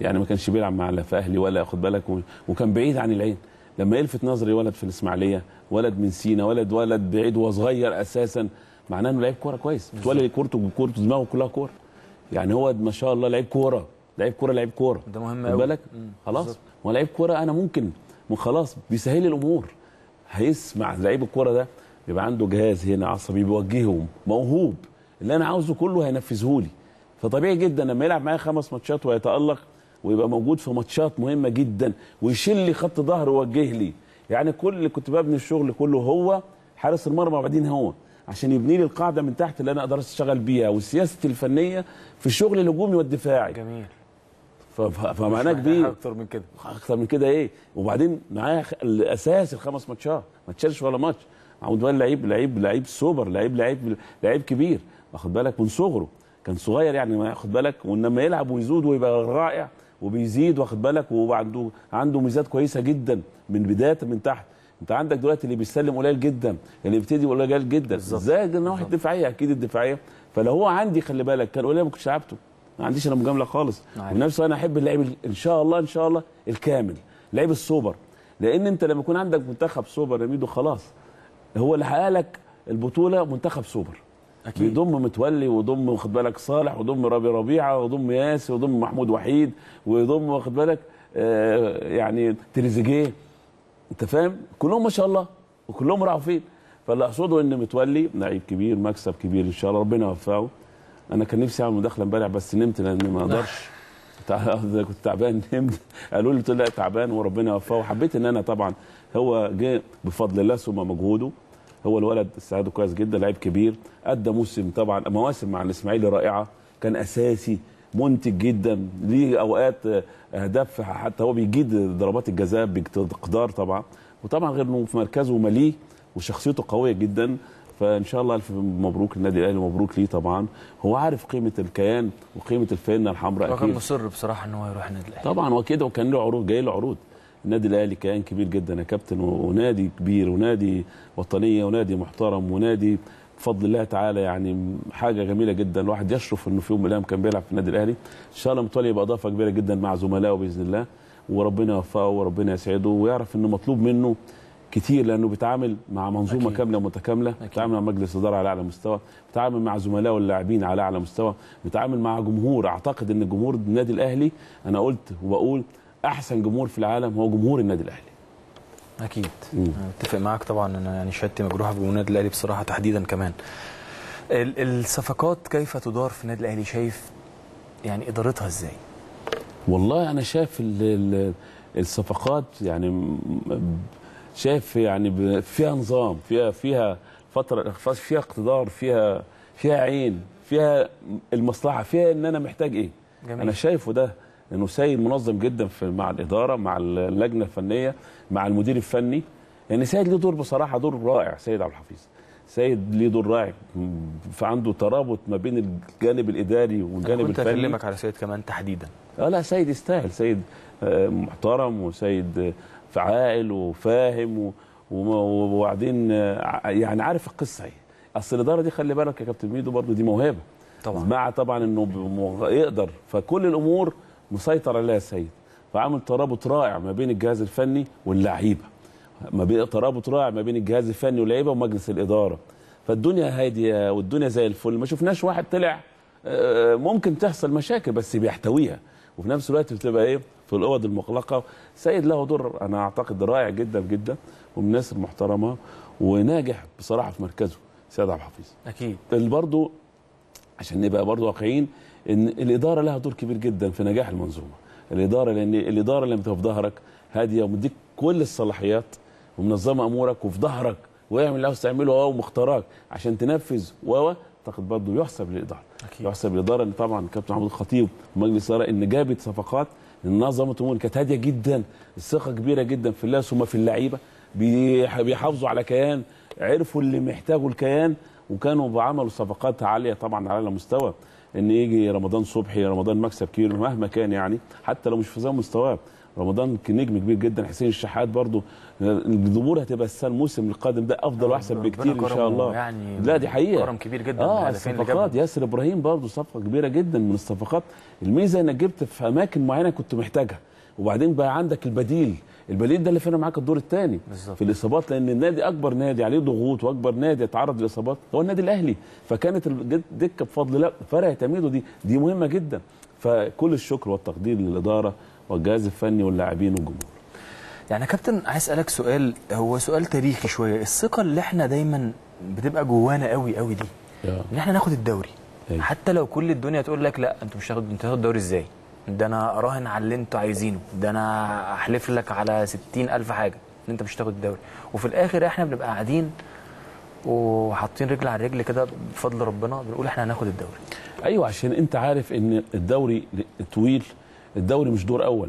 يعني ما كانش بيلعب مع لا في اهلي ولا ياخد بالك و- وكان بعيد عن العين لما يلفت نظري ولد في الاسماعيليه ولد من سينا ولد ولد بعيد وهو صغير اساسا معناه انه لعيب كوره كويس بتولي كورته كورته دماغه كلها كوره يعني هو ما شاء الله لعيب كوره لعيب كوره لعيب كوره ده مهم خد قوي بالك خلاص هو لعيب كوره انا ممكن مو خلاص بيسهل لي الامور هيسمع لعيب الكوره ده بيبقى عنده جهاز هنا عصبي بيوجهه موهوب اللي انا عاوزه كله هينفذه لي فطبيعي جدا لما يلعب معايا خمس ماتشات ويتالق ويبقى موجود في ماتشات مهمه جدا ويشيل لي خط ظهر ويوجه لي يعني كل اللي كنت ببني الشغل كله هو حارس المرمى وبعدين هو عشان يبني لي القاعده من تحت اللي انا اقدر اشتغل بيها وسياستي الفنيه في الشغل الهجومي والدفاعي جميل ف- ف- فمعناه مش محتاج كبير اكتر من كده اكتر من كده ايه وبعدين معايا خ- الاساس الخمس ماتشات ما تشالش ولا ماتش عود بقى لعيب لعيب لعيب سوبر لعيب لعيب لعيب كبير واخد بالك من صغره كان صغير يعني ما ياخد بالك وانما يلعب ويزود ويبقى رائع وبيزيد واخد بالك وعنده عنده ميزات كويسه جدا من بدايه من تحت انت عندك دلوقتي اللي بيسلم قليل جدا اللي بيبتدي قليل جدا ازاي ده النواحي الدفاعيه اكيد الدفاعيه فلو هو عندي خلي بالك كان قليل ما كنتش لعبته ما عنديش انا مجامله خالص عارف. ونفس انا احب اللعيب ال- ان شاء الله ان شاء الله الكامل لعيب السوبر لان انت لما يكون عندك منتخب سوبر يا ميدو خلاص هو اللي حقق لك البطوله منتخب سوبر اكيد بيضم متولي ويضم واخد بالك صالح ويضم ربي ربيعه ويضم ياسر ويضم محمود وحيد ويضم واخد بالك آه يعني تريزيجيه انت فاهم كلهم ما شاء الله وكلهم راحوا فين فاللي اقصده ان متولي لعيب كبير مكسب كبير ان شاء الله ربنا يوفقه انا كان نفسي اعمل مداخله امبارح بس نمت لان ما اقدرش تع- كنت تعبان نمت قالوا لي قلت لا تعبان وربنا يوفقه وحبيت ان انا طبعا هو جه بفضل الله ثم مجهوده هو الولد استعداده كويس جدا لعيب كبير ادى موسم طبعا مواسم مع الاسماعيلي رائعه كان اساسي منتج جدا ليه اوقات آه، اهداف حتى هو بيجيد ضربات الجزاء بقدار طبعا وطبعا غير انه في مركزه مليه وشخصيته قويه جدا فان شاء الله الف مبروك للنادي الاهلي مبروك ليه طبعا هو عارف قيمه الكيان وقيمه الفانه الحمراء هو كان اكيد مصر بصراحه ان هو يروح النادي الاهلي طبعا وكده وكان له عروض جاي له عروض النادي الاهلي كيان كبير جدا يا كابتن و- ونادي كبير ونادي وطنيه ونادي محترم ونادي بفضل الله تعالى يعني حاجه جميله جدا الواحد يشرف انه في يوم من الايام كان بيلعب في النادي الاهلي ان شاء الله متولي يبقى اضافه كبيره جدا مع زملائه باذن الله وربنا يوفقه وربنا يسعده ويعرف انه مطلوب منه كتير لانه بيتعامل مع منظومه أكيد. كامله متكامله بيتعامل مع مجلس اداره على اعلى مستوى بيتعامل مع زملائه اللاعبين على اعلى مستوى بيتعامل مع جمهور اعتقد ان جمهور النادي الاهلي انا قلت وبقول احسن جمهور في العالم هو جمهور النادي الاهلي اكيد مم. أنا متفق معاك طبعا انا يعني شهادتي مجروحه بالنادي الاهلي بصراحه تحديدا كمان ال- الصفقات كيف تدار في النادي الاهلي شايف يعني ادارتها ازاي والله انا شايف ال- ال- الصفقات يعني م- شايف يعني ب- فيها نظام فيها فيها فتره فيها اقتدار فيها فيها عين فيها المصلحه فيها ان انا محتاج ايه جميل. انا شايفه ده انه سيد منظم جدا في مع الاداره مع اللجنه الفنيه مع المدير الفني يعني سيد له دور بصراحه دور رائع سيد عبد الحفيظ سيد ليه دور رائع فعنده ترابط ما بين الجانب الاداري انا والجانب كنت الفني اكلمك على سيد كمان تحديدا اه لا سيد يستاهل سيد آه، محترم وسيد آه، فعال وفاهم و- وما- وبعدين آه، ع- يعني عارف القصه ايه اصل الاداره دي خلي بالك يا كابتن ميدو برضو دي موهبه طبعا مع طبعا انه بم- يقدر فكل الامور مسيطر عليها السيد فعامل ترابط رائع ما بين الجهاز الفني واللعيبه ما بين ترابط رائع ما بين الجهاز الفني واللعيبه ومجلس الاداره فالدنيا هاديه والدنيا زي الفل ما شفناش واحد طلع آه، ممكن تحصل مشاكل بس بيحتويها وفي نفس الوقت بتبقى ايه في الاوض المغلقه سيد له دور انا اعتقد رائع جدا جدا ومن الناس المحترمه وناجح بصراحه في مركزه سيد عبد الحفيظ اكيد اللي برضو عشان نبقى برضو واقعيين ان الاداره لها دور كبير جدا في نجاح المنظومه الاداره لان الاداره لما تبقى في ظهرك هاديه ومديك كل الصلاحيات ومنظمه امورك وفي ظهرك واعمل اللي عاوز تعمله اه ومختارك عشان تنفذ و اعتقد برضه يحسب للاداره أكيد. يحسب للاداره ان طبعا كابتن محمود الخطيب ومجلس الاداره ان جابت صفقات نظمت امور كانت هاديه جدا الثقه كبيره جدا في الله ثم في اللعيبه بيح- بيحافظوا على كيان عرفوا اللي محتاجه الكيان وكانوا بعملوا صفقات عاليه طبعا على مستوى ان يجي رمضان صبحي رمضان مكسب كبير مهما كان يعني حتى لو مش في زي مستواه رمضان كان نجم كبير جدا حسين الشحات برضو الجمهور هتبقى السنه الموسم القادم ده افضل واحسن ربنا بكتير ان شاء كرمه الله يعني لا دي حقيقه كرم كبير جدا اه بالهدفين اللي الصفقات جابهم. ياسر ابراهيم برضو صفقه كبيره جدا من الصفقات الميزه انك جبت في اماكن معينه كنت محتاجها وبعدين بقى عندك البديل البديل ده اللي فرق معاك الدور الثاني بالظبط. في الاصابات لان النادي اكبر نادي عليه ضغوط واكبر نادي يتعرض للاصابات هو النادي الاهلي فكانت الدكه بفضل الله فرقت يا ميدو دي دي مهمه جدا فكل الشكر والتقدير للاداره والجهاز الفني واللاعبين والجمهور يعني يا كابتن عايز اسالك سؤال هو سؤال تاريخي شويه الثقه اللي احنا دايما بتبقى جوانا قوي قوي دي ان احنا ناخد الدوري أيوة. حتى لو كل الدنيا تقول لك لا انتوا مش هتاخد انت هتاخد الدوري ازاي ده انا اراهن على اللي انتوا عايزينه ده انا احلف لك على ستين الف حاجه ان انت مش هتاخد الدوري وفي الاخر احنا بنبقى قاعدين وحاطين رجل على رجل كده بفضل ربنا بنقول احنا هناخد الدوري ايوه عشان انت عارف ان الدوري طويل الدوري مش دور اول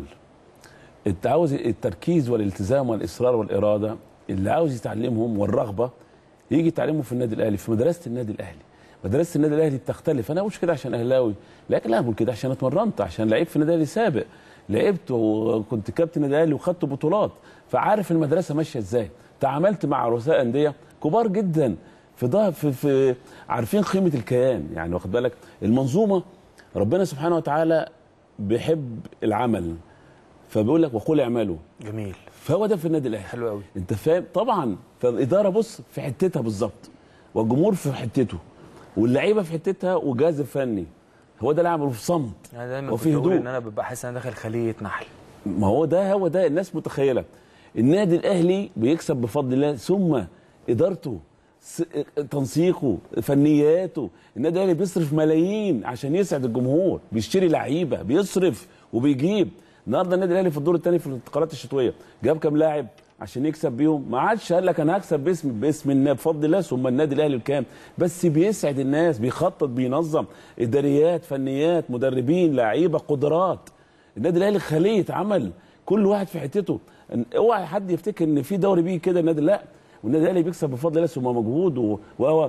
انت عاوز التركيز والالتزام والاصرار والاراده اللي عاوز يتعلمهم والرغبه يجي يتعلمهم في النادي الاهلي في مدرسه النادي الاهلي مدرسه النادي الاهلي بتختلف انا مش كده عشان اهلاوي لكن لا بقول كده عشان اتمرنت عشان لعبت في النادي الاهلي سابق لعبت وكنت كابتن النادي الاهلي وخدت بطولات فعارف المدرسه ماشيه ازاي تعاملت مع رؤساء انديه كبار جدا في ده في, في عارفين قيمه الكيان يعني واخد بالك المنظومه ربنا سبحانه وتعالى بيحب العمل فبيقول لك وقل اعملوا جميل فهو ده في النادي الاهلي حلو قوي انت فاهم طبعا فالاداره بص في حتتها بالظبط والجمهور في حتته واللعيبه في حتتها والجهاز الفني هو ده اللي عمله في صمت انا دايما وفي كنت بقول هدوء. ان انا ببقى حاسس ان انا داخل خليه نحل ما هو ده هو ده الناس متخيله النادي الاهلي بيكسب بفضل الله ثم ادارته س- تنسيقه فنياته النادي الاهلي بيصرف ملايين عشان يسعد الجمهور بيشتري لعيبه بيصرف وبيجيب النهارده النادي الاهلي في الدور الثاني في الانتقالات الشتويه جاب كام لاعب عشان يكسب بيهم ما عادش قال لك انا هكسب باسم باسم النا- بفضل الله ثم النادي الاهلي الكام بس بيسعد الناس بيخطط بينظم اداريات فنيات مدربين لعيبه قدرات النادي الاهلي خليه عمل كل واحد في حتته إن- اوعى حد يفتكر ان في دوري بيجي كده النادي لا والنادي الاهلي بيكسب بفضل الله ثم مجهود و- وهو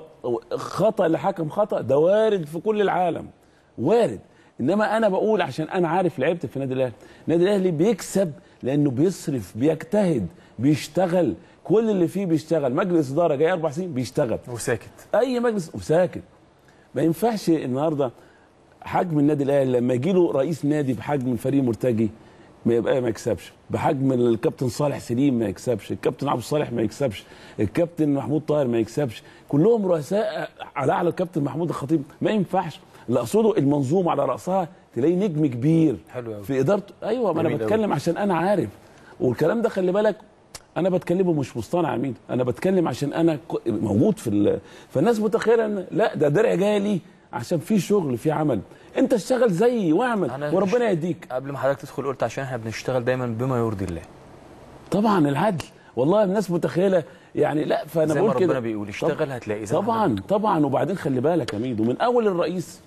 خطا لحكم خطا ده وارد في كل العالم وارد انما انا بقول عشان انا عارف لعبت في النادي الاهلي النادي الاهلي بيكسب لانه بيصرف بيجتهد بيشتغل كل اللي فيه بيشتغل مجلس اداره جاي اربع سنين بيشتغل وساكت اي مجلس وساكت ما ينفعش النهارده حجم النادي الاهلي لما يجي له رئيس نادي بحجم الفريق مرتجي ما يبقى ما يكسبش بحجم الكابتن صالح سليم ما يكسبش الكابتن عبد الصالح ما يكسبش الكابتن محمود طاهر ما يكسبش كلهم رؤساء على اعلى الكابتن محمود الخطيب ما ينفعش اللي اقصده المنظومه على راسها تلاقي نجم كبير حلو أوي. في ادارته ايوه ما انا جميل أوي. بتكلم عشان انا عارف والكلام ده خلي بالك انا بتكلمه مش مصطنع يا مين انا بتكلم عشان انا ك- موجود في ال... فالناس متخيله ان لا ده درع جاي لي عشان في شغل في عمل انت اشتغل زيي واعمل أنا وربنا مش- يهديك قبل ما حضرتك تدخل قلت عشان احنا بنشتغل دايما بما يرضي الله طبعا العدل والله الناس متخيله يعني لا فانا زي ما بقول كده ربنا بيقول اشتغل هتلاقي زي ما طبعا حضرتك طبعا وبعدين خلي بالك يا ميدو من اول الرئيس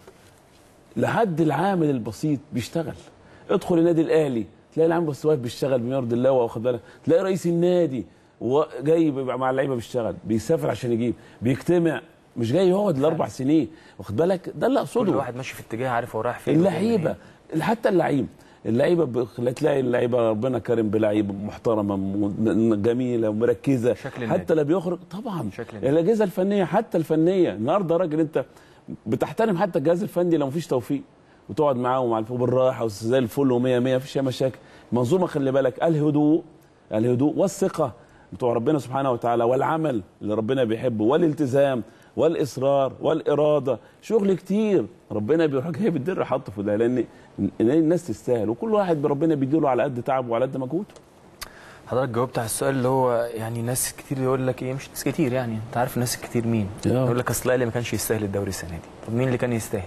لحد العامل البسيط بيشتغل ادخل النادي الاهلي تلاقي العامل بس واقف بيشتغل بما يرضي الله واخد بالك تلاقي رئيس النادي و- جاي بيبقى مع اللعيبه بيشتغل بيسافر عشان يجيب بيجتمع مش جاي يقعد الاربع سنين واخد بالك ده اللي كل اقصده واحد ماشي في اتجاه عارف هو رايح فين وجاي اللعيبه منين. حتى اللعيب اللعيبه ب- تلاقي اللعيبه ربنا كرم بلعيبه محترمه م- جميله ومركزه شكل النادي. حتى لا بيخرج طبعا شكل النادي. الاجهزه الفنيه حتى الفنيه النهارده راجل انت بتحترم حتى الجهاز الفني لو مفيش توفيق وتقعد معاه ومع الف- بالراحه وزي الفل و100 100 مفيش اي مشاكل منظومه خلي بالك الهدوء الهدوء والثقه بتوع ربنا سبحانه وتعالى والعمل اللي ربنا بيحبه والالتزام والاصرار والاراده شغل كتير ربنا بيروح جايب الدر حاطه في ده لان لأن الناس تستاهل وكل واحد ربنا بيديله على قد تعبه وعلى قد مجهوده حضرتك جاوبت على السؤال اللي هو يعني ناس كتير يقول لك ايه مش ناس كتير يعني انت عارف الناس الكتير مين آه. يقول لك اصل الاهلي ما كانش يستاهل الدوري السنه دي طب مين اللي كان يستاهل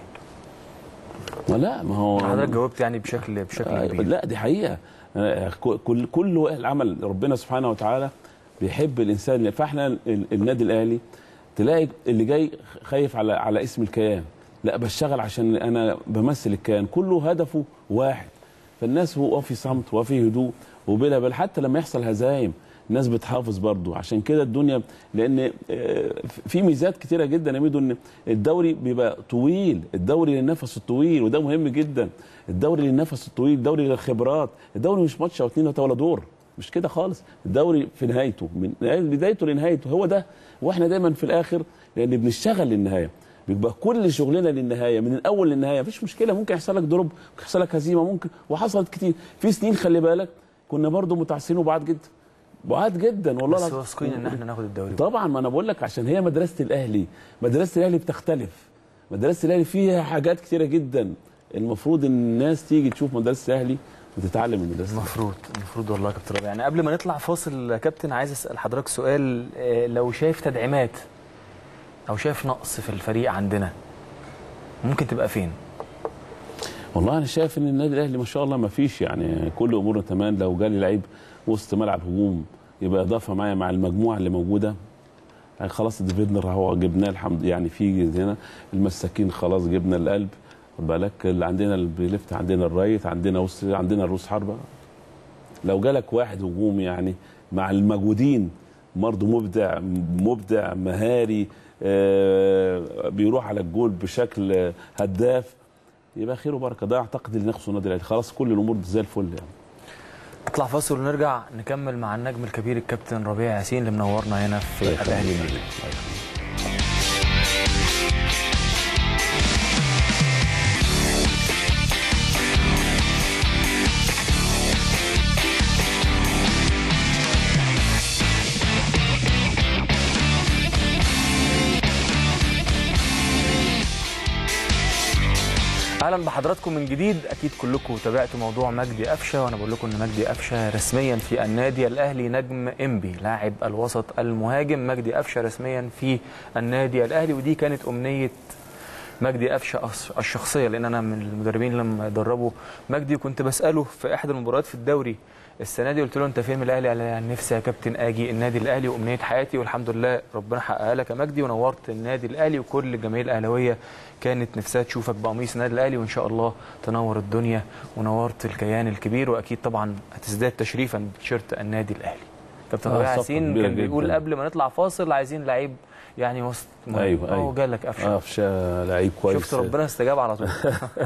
لا ما هو حضرتك جاوبت يعني بشكل بشكل آه، كبير لا دي حقيقه آه، كل كل العمل ربنا سبحانه وتعالى بيحب الانسان فاحنا ال- النادي الاهلي تلاقي اللي جاي خايف على على اسم الكيان لا بشتغل عشان انا بمثل الكيان كله هدفه واحد فالناس هو في صمت وفي هدوء وبلا بل حتى لما يحصل هزايم الناس بتحافظ برضو عشان كده الدنيا لان آه، في ميزات كتيره جدا يا ميدو ان الدوري بيبقى طويل الدوري للنفس الطويل وده مهم جدا الدوري للنفس الطويل الدوري للخبرات الدوري مش ماتش او اتنين ولا دور مش كده خالص الدوري في نهايته من بدايته لنهايته هو ده واحنا دايما في الاخر لان بنشتغل للنهايه بيبقى كل شغلنا للنهايه من الاول للنهايه مفيش مشكله ممكن يحصل لك دروب ممكن يحصل لك هزيمه ممكن وحصلت كتير في سنين خلي بالك كنا برضو متعثرين وبعاد جدا بعاد جدا والله بس العظيم. واثقين ان احنا ناخد الدوري طبعا ما انا بقول لك عشان هي مدرسه الاهلي مدرسه الاهلي بتختلف مدرسه الاهلي فيها حاجات كتيره جدا المفروض ان الناس تيجي تشوف مدرسه الاهلي وتتعلم من مدرسه الأهلي. المفروض المفروض والله يا كابتن ربيع يعني قبل ما نطلع فاصل يا كابتن عايز اسال حضرتك سؤال آه، لو شايف تدعيمات او شايف نقص في الفريق عندنا ممكن تبقى فين؟ والله انا شايف ان النادي الاهلي ما شاء الله ما فيش يعني كل اموره تمام لو جالي لعيب وسط ملعب هجوم يبقى اضافه معايا مع المجموعه اللي موجوده يعني خلاص الديفيدنر هو جبناه الحمد يعني في هنا المساكين خلاص جبنا القلب خد بالك اللي عندنا البليفت عندنا الرايت عندنا وسط عندنا الروس حربه لو جالك واحد هجوم يعني مع الموجودين برضه مبدع مبدع مهاري آه، بيروح على الجول بشكل آه، هداف يبقى خير وبركه ده اعتقد اللي ناقصه النادي الاهلي خلاص كل الامور زي الفل يعني نطلع فاصل ونرجع نكمل مع النجم الكبير الكابتن ربيع ياسين اللي منورنا هنا في الله يخليك. الاهلي الله يخليك. اهلا بحضراتكم من جديد اكيد كلكم تابعتوا موضوع مجدي قفشه وانا بقول لكم ان مجدي قفشه رسميا في النادي الاهلي نجم انبي لاعب الوسط المهاجم مجدي قفشه رسميا في النادي الاهلي ودي كانت امنيه مجدي قفشه الش- الشخصيه لان انا من المدربين لما دربوا مجدي كنت بساله في احدى المباريات في الدوري السنه دي قلت له انت فين من الاهلي قال لي يعني نفسي يا كابتن اجي النادي الاهلي وامنيه حياتي والحمد لله ربنا حققها لك يا مجدي ونورت النادي الاهلي وكل الجماهير الاهلاويه كانت نفسها تشوفك بقميص النادي الاهلي وان شاء الله تنور الدنيا ونورت الكيان الكبير واكيد طبعا هتزداد تشريفا بتيشيرت النادي الاهلي كابتن آه، ربيع صفقة ياسين كبيرة كان بيقول جداً. قبل ما نطلع فاصل عايزين لعيب يعني وسط مهم. أيوة، اهو أيوة. جالك قفشه قفشه لعيب كويس شفت ربنا استجاب على طول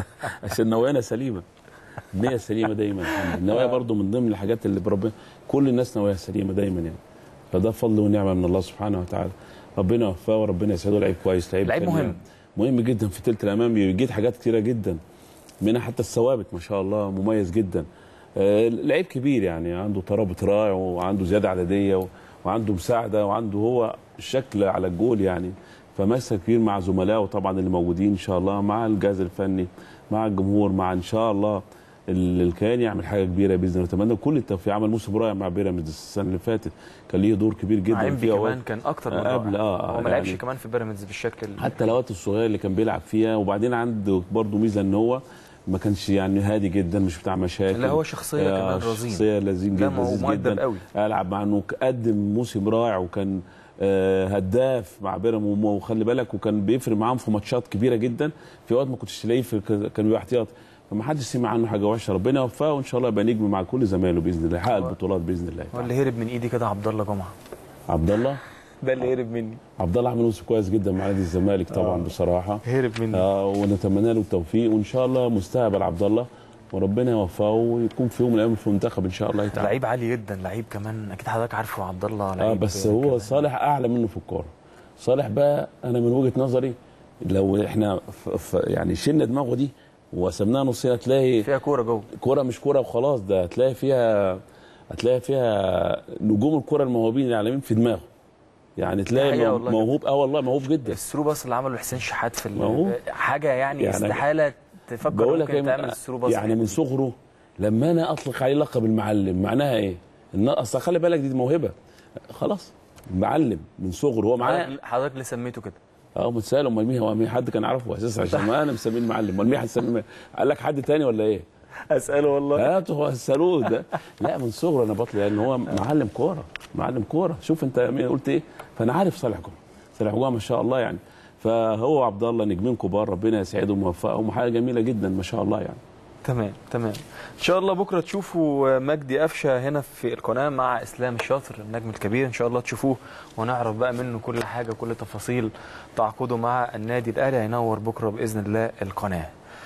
عشان نوايانا سليمه النية سليمه دايما النوايا برضو من ضمن الحاجات اللي بربنا كل الناس نوايا سليمه دايما يعني فده فضل ونعمه من الله سبحانه وتعالى ربنا يوفقه وربنا يسعده لعيب كويس لعيب لعيب كان مهم. مهم جدا في تلت الامام بيجيد حاجات كتيره جدا منها حتى الثوابت ما شاء الله مميز جدا آه، لعيب كبير يعني عنده ترابط رائع وعنده زياده عدديه و- وعنده مساعده وعنده هو الشكل على الجول يعني فمسك كبير مع زملائه طبعا اللي موجودين ان شاء الله مع الجهاز الفني مع الجمهور مع ان شاء الله ال- الكيان يعمل حاجه كبيره باذن الله نتمنى كل التوفيق عمل موسم رائع مع بيراميدز السنه اللي فاتت كان ليه دور كبير جدا مع انبي في أوقات. كمان كان اكتر من آه، قبل، رائع. آه، هو ما يعني- لعبش كمان في بيراميدز بالشكل ال- حتى الاوقات الصغيره اللي كان بيلعب فيها وبعدين عنده برضه ميزه ان هو ما كانش يعني هادي جدا مش بتاع مشاكل لا هو شخصيه آه، كمان رزين شخصيه لذيذ لا، جدا ما هو لذيذ مؤدب جدا قوي. العب مع انه قدم موسم رائع وكان آه، هداف مع بيراميدز وخلي بالك وكان بيفرق معاهم في ماتشات كبيره جدا في وقت ما كنتش تلاقيه في كان بيبقى احتياطي فما حدش سمع عنه حاجه وحشه ربنا يوفقه وان شاء الله يبقى نجم مع كل زمايله باذن الله يحقق البطولات باذن الله هو اللي هرب من ايدي كده عبد الله جمعه عبد الله ده اللي هرب مني عبد الله عامل موسم كويس جدا مع نادي الزمالك طبعا بصراحه هرب مني آه ونتمنى له التوفيق وان شاء الله مستقبل عبد الله وربنا يوفقه ويكون في يوم من الايام في المنتخب ان شاء الله تعالى لعيب عالي جدا لعيب كمان اكيد حضرتك عارفه عبد الله اه لعيب بس هو كمان. صالح اعلى منه في الكوره صالح بقى انا من وجهه نظري لو احنا ف ف يعني شلنا دماغه دي وقسمناها نصين هتلاقي فيها كوره جوه كوره مش كوره وخلاص ده هتلاقي فيها هتلاقي فيها نجوم الكوره الموهوبين العالمين في دماغه يعني تلاقي حقيقة مو- والله موهوب اه والله موهوب جدا الثرو باص اللي عمله حسين شحات في ال- ما هو. حاجه يعني, يعني استحاله تفكر بقول لك ممكن تعمل إيه، الثرو باص يعني من صغره لما انا اطلق عليه لقب المعلم معناها ايه؟ ان اصل خلي بالك دي موهبه خلاص معلم من صغره هو معاه حضرتك حضرتك اللي سميته كده اه متسال امال مين هو مين حد كان عارفه اساسا عشان ما انا مسميه المعلم امال مين هتسميه قال لك حد تاني ولا ايه؟ اساله والله هاتوا هو اسالوه ده لا من صغره انا بطل لان هو معلم كوره معلم كوره شوف انت مين قلت ايه فانا عارف صالح جمعه صالح جمعه ما شاء الله يعني فهو عبد الله نجمين كبار ربنا يسعدهم ويوفقهم وحاجه جميله جدا ما شاء الله يعني تمام تمام ان شاء الله بكره تشوفوا مجدي قفشه هنا في القناه مع اسلام الشاطر النجم الكبير ان شاء الله تشوفوه ونعرف بقى منه كل حاجه كل تفاصيل تعاقده مع النادي الاهلي هينور بكره باذن الله القناه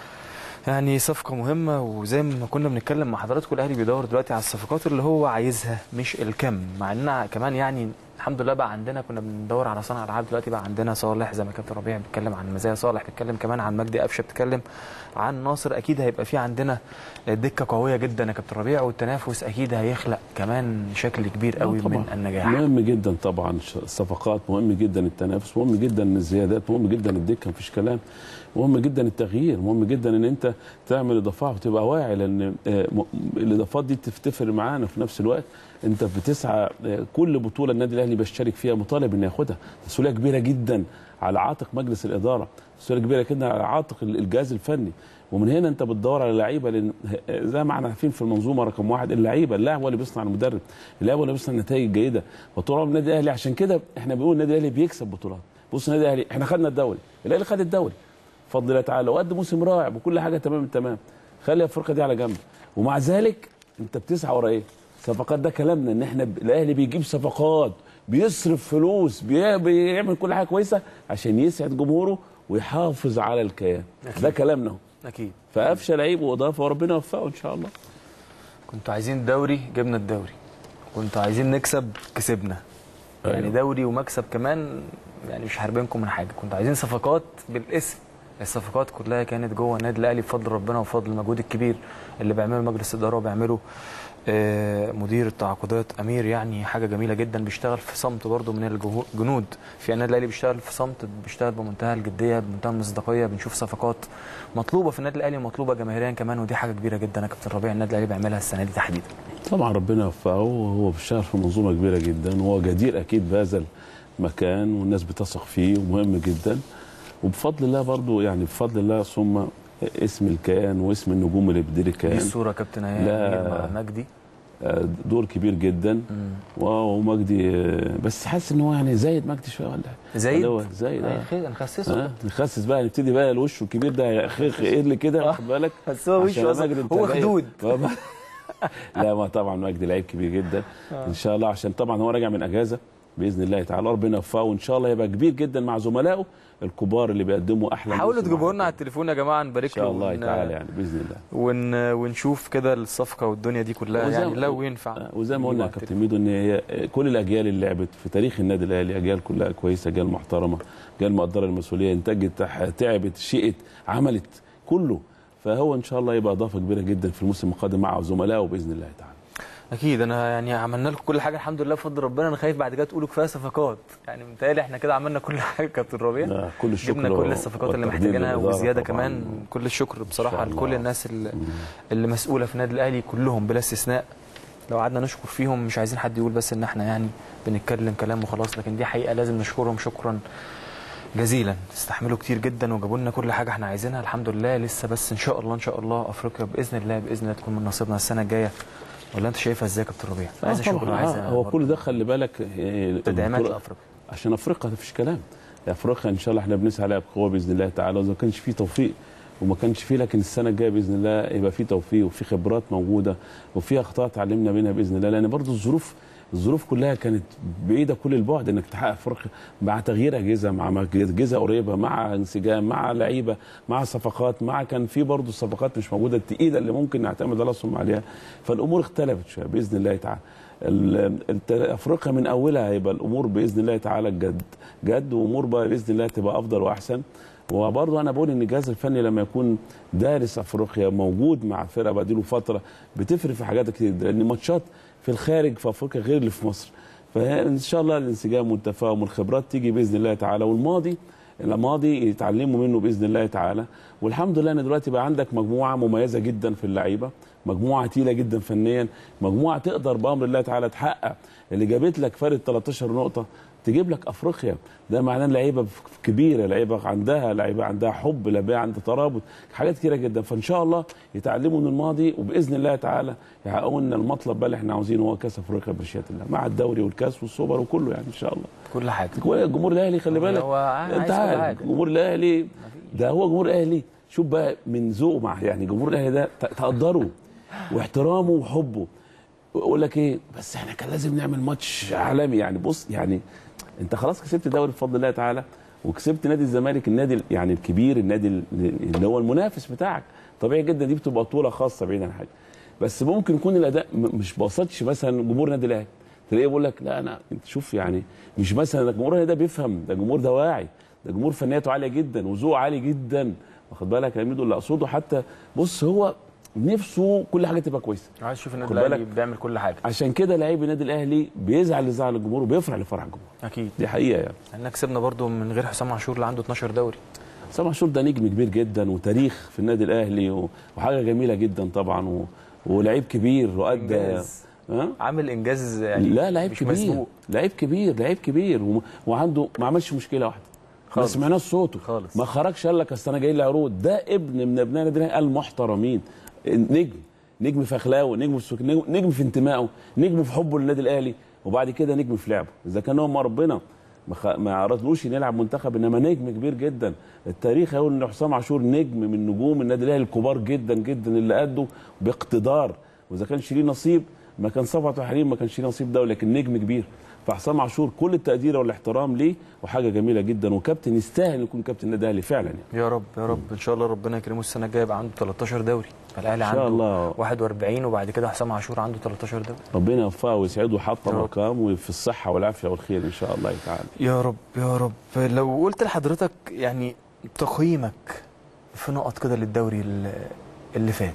يعني صفقة مهمة وزي ما كنا بنتكلم مع حضراتكم الأهلي بيدور دلوقتي على الصفقات اللي هو عايزها مش الكم مع إن كمان يعني الحمد لله بقى عندنا كنا بندور على صانع العاب دلوقتي بقى عندنا صالح زي ما كابتن ربيع بيتكلم عن مزايا صالح بيتكلم كمان عن مجدي قفشه بيتكلم عن ناصر اكيد هيبقى في عندنا دكه قويه جدا يا كابتن ربيع والتنافس اكيد هيخلق كمان شكل كبير قوي طبعاً. من النجاح مهم جدا طبعا الصفقات مهم جدا التنافس مهم جدا الزيادات مهم جدا الدكه مفيش كلام مهم جدا التغيير مهم جدا ان انت تعمل اضافات وتبقى واعي لان آه، م- الاضافات دي تفتفر معانا في نفس الوقت انت بتسعى آه، كل بطوله النادي الاهلي بيشترك فيها مطالب انه ياخدها مسؤوليه كبيره جدا على عاتق مجلس الاداره مسؤوليه كبيره جدا على عاتق الجهاز الفني ومن هنا انت بتدور على لعيبه لان زي ما احنا عارفين في المنظومه رقم واحد اللعيبه اللاعب هو اللي بيصنع المدرب اللاعب هو اللي بيصنع النتائج الجيده وطول عمر النادي الاهلي عشان كده احنا بنقول النادي الاهلي بيكسب بطولات بص النادي الاهلي احنا خدنا الدوري الاهلي خد الدوري بفضل الله تعالى وقد موسم رائع وكل حاجه تمام تمام خلي افريقيا دي على جنب ومع ذلك انت بتسعى ورا ايه؟ صفقات ده كلامنا ان احنا ب- الاهلي بيجيب صفقات بيصرف فلوس بي- بيعمل كل حاجه كويسه عشان يسعد جمهوره ويحافظ على الكيان أكيد. ده كلامنا اهو اكيد فقفشه لعيب واضافه وربنا يوفقه ان شاء الله كنتوا عايزين الدوري جبنا الدوري كنتوا عايزين نكسب كسبنا يعني أيوة. دوري ومكسب كمان يعني مش حاربينكم من حاجه كنتوا عايزين صفقات بالاسم الصفقات كلها كانت جوه النادي الاهلي بفضل ربنا وفضل المجهود الكبير اللي بيعمله مجلس الاداره وبيعمله آه، مدير التعاقدات امير يعني حاجه جميله جدا بيشتغل في صمت برضه من الجنود في النادي الاهلي بيشتغل في صمت بيشتغل بمنتهى الجديه بمنتهى المصداقيه بنشوف صفقات مطلوبه في النادي الاهلي ومطلوبه جماهيريا كمان ودي حاجه كبيره جدا يا كابتن ربيع النادي الاهلي بيعملها السنه دي تحديدا طبعا ربنا يوفقه وهو بيشتغل في منظومه كبيره جدا وهو جدير اكيد بهذا المكان والناس بتثق فيه ومهم جدا وبفضل الله برضو يعني بفضل الله ثم اسم الكيان واسم النجوم اللي بتدير دي الكيان الصوره كابتن ايام لا. أمير مع مجدي آه، دور كبير جدا ومجدي آه، بس حاسس ان هو يعني زايد مجدي شويه ولا إيه؟ زايد ولا هو زايد أي اه خير نخسسه آه، نخسس بقى نبتدي بقى الوش الكبير ده خيخ ايه اللي كده واخد بالك بس هو عشان وشه مجدي أصلاً أنت هو جاي- خدود بابا. لا ما طبعا مجدي لعيب كبير جدا ان شاء الله عشان طبعا هو راجع من اجازه باذن الله تعالى ربنا يوفقه وان شاء الله يبقى كبير جدا مع زملائه الكبار اللي بيقدموا احلى حاولوا موسم تجيبوا مع لنا على التليفون يا جماعه نبارك ان شاء له الله ون- تعالى يعني باذن الله ون... ونشوف كده الصفقه والدنيا دي كلها وزي- يعني لو ينفع آه، وزي ما قلنا يا نجيبه على كابتن ميدو ان هي كل الاجيال اللي لعبت في تاريخ النادي الاهلي اجيال كلها كويسه اجيال محترمه اجيال مقدره المسؤوليه انتجت تح- تعبت شقت عملت كله فهو ان شاء الله يبقى اضافه كبيره جدا في الموسم القادم مع زملائه باذن الله تعالى اكيد انا يعني عملنا لكم كل حاجه الحمد لله بفضل ربنا انا خايف بعد كده تقولوا كفايه صفقات يعني متهيألي احنا كده عملنا كل حاجه كابتن ربيع آه، كل الشكر جبنا كل الصفقات اللي والتقدير محتاجينها للإدارة وزياده طبعاً. كمان كل الشكر بصراحه إن شاء لكل الله. الناس اللي, مم. اللي مسؤوله في النادي الاهلي كلهم بلا استثناء لو قعدنا نشكر فيهم مش عايزين حد يقول بس ان احنا يعني بنتكلم كلام وخلاص لكن دي حقيقه لازم نشكرهم شكرا جزيلا استحملوا كتير جدا وجابوا لنا كل حاجه احنا عايزينها الحمد لله لسه بس ان شاء الله ان شاء الله افريقيا باذن الله باذن الله تكون من نصيبنا السنه الجايه ولا انت شايفها ازاي يا كابتن ربيع؟ آه عايزه شغل طبعاً، وعايزه آه، هو برضه كل ده خلي بالك آه، تدعيمات البطولة- لافريقيا عشان افريقيا مفيش كلام افريقيا ان شاء الله احنا بنسعى عليها بقوه باذن الله تعالى واذا ما كانش في توفيق وما كانش فيه لكن السنه الجايه باذن الله يبقى في توفيق وفي خبرات موجوده وفي اخطاء اتعلمنا منها باذن الله لان برضو الظروف الظروف كلها كانت بعيده كل البعد انك تحقق افريقيا مع تغيير اجهزه مع اجهزه قريبه مع انسجام مع لعيبه مع صفقات مع كان في برضو صفقات مش موجوده التقيله اللي ممكن نعتمد على ثم عليها فالامور اختلفت شويه باذن الله تعالى ال- الت- افريقيا من اولها هيبقى الامور باذن الله تعالى جد جد وامور بقى باذن الله تبقى افضل واحسن وبرضه انا بقول ان الجهاز الفني لما يكون دارس افريقيا موجود مع الفرقه بقى فتره بتفرق في حاجات كتير لان ماتشات في الخارج في افريقيا غير اللي في مصر فان شاء الله الانسجام والتفاهم والخبرات تيجي باذن الله تعالى والماضي الماضي يتعلموا منه باذن الله تعالى والحمد لله ان دلوقتي بقى عندك مجموعه مميزه جدا في اللعيبه مجموعه تقيله جدا فنيا مجموعه تقدر بامر الله تعالى تحقق اللي جابت لك فارق 13 نقطه تجيب لك افريقيا ده معناه إن لعيبه كبيره لعيبه عندها لعيبه عندها حب لعيبه عندها ترابط حاجات كتيره جدا فان شاء الله يتعلموا من الماضي وباذن الله تعالى يحققوا لنا المطلب بقى اللي احنا عاوزينه هو كاس افريقيا بمشيئه الله مع الدوري والكاس والسوبر وكله يعني ان شاء الله كل حاجه الجمهور الاهلي خلي بالك هو عايز انت كل عارف حاجة. الجمهور الاهلي ده هو جمهور الاهلي شوف بقى من ذوقه مع يعني جمهور الاهلي ده ت- تقدره واحترامه وحبه يقول لك ايه بس احنا كان لازم نعمل ماتش عالمي يعني بص يعني انت خلاص كسبت الدوري بفضل الله تعالى وكسبت نادي الزمالك النادي ال- يعني الكبير النادي ال- اللي هو المنافس بتاعك طبيعي جدا دي بتبقى بطوله خاصه بعيد عن حاجه بس ممكن يكون الاداء م- مش باصتش مثلا جمهور النادي الاهلي تلاقيه بيقول لك لا انا انت شوف يعني مش مثلا ده جمهور الأهلي ده بيفهم ده جمهور ده واعي ده جمهور فنياته عاليه جدا وذوقه عالي جدا واخد بالك يا ميدو اللي اقصده حتى بص هو نفسه كل حاجه تبقى كويسه عايز اشوف النادي خد الاهلي بالك. بيعمل كل حاجه عشان كده لعيب النادي الاهلي بيزعل لزعل الجمهور وبيفرح لفرح الجمهور اكيد دي حقيقه يعني احنا كسبنا برضو من غير حسام عاشور اللي عنده 12 دوري سامح عاشور ده نجم كبير جدا وتاريخ في النادي الاهلي و- وحاجه جميله جدا طبعا و... ولعيب كبير وادى إنجاز. ها؟ عامل انجاز يعني لا لعيب مش كبير مسبوق لعيب كبير لعيب كبير و... وعنده ما عملش مشكله واحده ما خالص. سمعناش صوته خالص. ما خرجش قال لك اصل انا جاي لي عروض ده ابن من ابناء النادي الاهلي المحترمين نجم نجم في اخلاقه نجم في سك... نجم- نجم في انتمائه نجم في حبه للنادي الاهلي وبعد كده نجم في لعبه اذا كان هو ما ربنا ما, خ... ما عرضلوش إنه يلعب منتخب انما نجم كبير جدا التاريخ يقول ان حسام عاشور نجم من نجوم النادي الاهلي الكبار جدا جدا اللي ادوا باقتدار واذا كانش ليه نصيب ما كان صفوت وحريم ما كانش ليه نصيب ده لكن نجم كبير فحسام عاشور كل التقدير والاحترام ليه وحاجه جميله جدا وكابتن يستاهل يكون كابتن النادي الاهلي فعلا يعني يا رب يا رب ان شاء الله ربنا يكرمه السنه الجايه يبقى عنده 13 دوري الاهلي إن شاء عنده الله. 41 وبعد كده حسام عاشور عنده 13 دوري ربنا يوفقه ويسعده ويحط يا رب. مقام في الصحه والعافيه والخير ان شاء الله تعالى يا رب يا رب لو قلت لحضرتك يعني تقييمك في نقط كده للدوري ال- اللي فات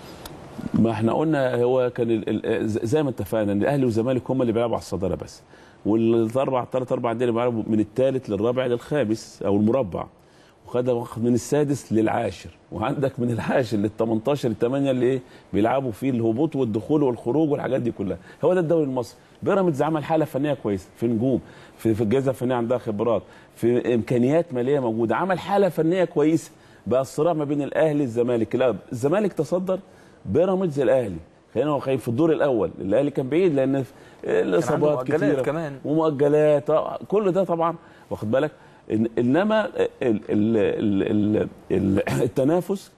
ما احنا قلنا هو كان ال- ال- زي ما اتفقنا ان الاهلي والزمالك هم اللي بيلعبوا على الصداره بس والاربع ثلاث اربع انديه اللي بيلعبوا من الثالث للرابع للخامس او المربع وخد واخد من السادس للعاشر وعندك من العاشر لل 18 للثمانيه اللي ايه بيلعبوا فيه الهبوط والدخول والخروج والحاجات دي كلها هو ده الدوري المصري بيراميدز عمل حاله فنيه كويسه في نجوم في في الجائزه الفنيه عندها خبرات في امكانيات ماليه موجوده عمل حاله فنيه كويسه بقى الصراع ما بين الاهلي والزمالك لا الزمالك تصدر بيراميدز الاهلي خلينا واقعيين في الدور الاول الاهلي كان بعيد لان الاصابات مؤجلات كتيره كمان. ومؤجلات آه، كل ده طبعا واخد بالك إن انما ال ال ال ال ال التنافس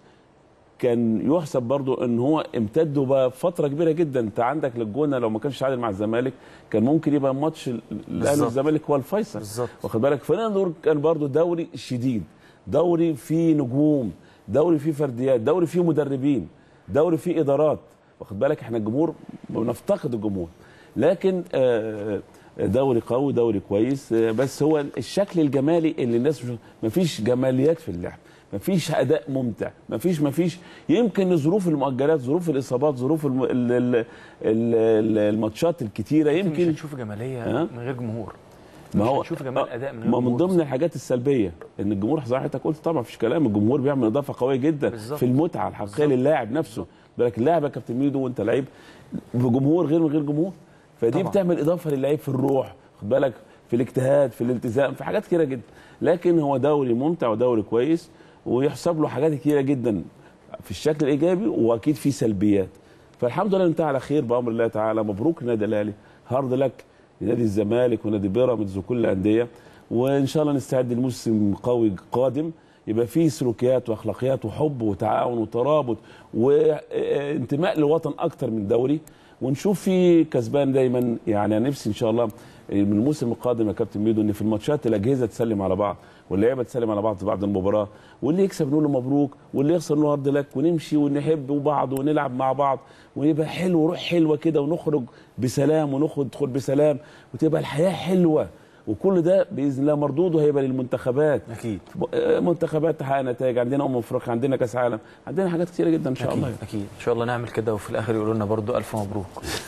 كان يحسب برضو ان هو امتد وبقى فتره كبيره جدا انت عندك للجونه لو ما كانش تعادل مع الزمالك كان ممكن يبقى ماتش ال- الاهلي بالظبط. والزمالك هو الفيصل بالظبط. واخد بالك فنقدر كان برضو دوري شديد دوري فيه نجوم دوري فيه فرديات دوري فيه مدربين دوري فيه ادارات واخد بالك احنا الجمهور بنفتقد الجمهور لكن آه، دوري قوي دوري كويس آه، بس هو الشكل الجمالي اللي الناس مش مفيش جماليات في اللعب مفيش اداء ممتع مفيش مفيش يمكن ظروف المؤجلات ظروف الاصابات ظروف الم... ال... ال... ال... ال- الماتشات الكتيره مش يمكن هنشوف جماليه ها؟ من غير جمهور ما مش هو هنشوف جمال آه، اداء من غير ما من جمهور. ضمن الحاجات السلبيه ان الجمهور زي ما حضرتك قلت طبعا مفيش كلام الجمهور بيعمل اضافه قويه جدا بالظبط. في المتعه الحقيقيه بالظبط. للاعب نفسه بالك اللاعب يا كابتن ميدو وانت لعيب بجمهور غير من غير جمهور فدي طبعا. بتعمل اضافه للعيب في الروح خد بالك في الاجتهاد في الالتزام في حاجات كتيره جدا لكن هو دوري ممتع ودوري كويس ويحسب له حاجات كتيره جدا في الشكل الايجابي واكيد في سلبيات فالحمد لله انتهى على خير بامر الله تعالى مبروك للنادي الاهلي هارد لك لنادي الزمالك ونادي بيراميدز وكل الانديه وان شاء الله نستعد لموسم قوي قادم يبقى فيه سلوكيات واخلاقيات وحب وتعاون وترابط وانتماء للوطن اكتر من دوري ونشوف في كسبان دايما يعني انا نفسي ان شاء الله من الموسم القادم يا كابتن ميدو ان في الماتشات الاجهزه تسلم على بعض واللعيبه تسلم على بعض بعد المباراه واللي يكسب نقول له مبروك واللي يخسر نقول له هارد لك ونمشي ونحب بعض ونلعب مع بعض ويبقى حلو روح حلوه كده ونخرج بسلام وندخل بسلام وتبقى الحياه حلوه وكل ده باذن الله مردوده هيبقى للمنتخبات اكيد منتخبات تحقق نتائج عندنا امم افريقيا عندنا كاس عالم عندنا حاجات كتيره جدا ان شاء اكيد الله اكيد ان شاء الله نعمل كده وفي الاخر يقولوا لنا برضو الف مبروك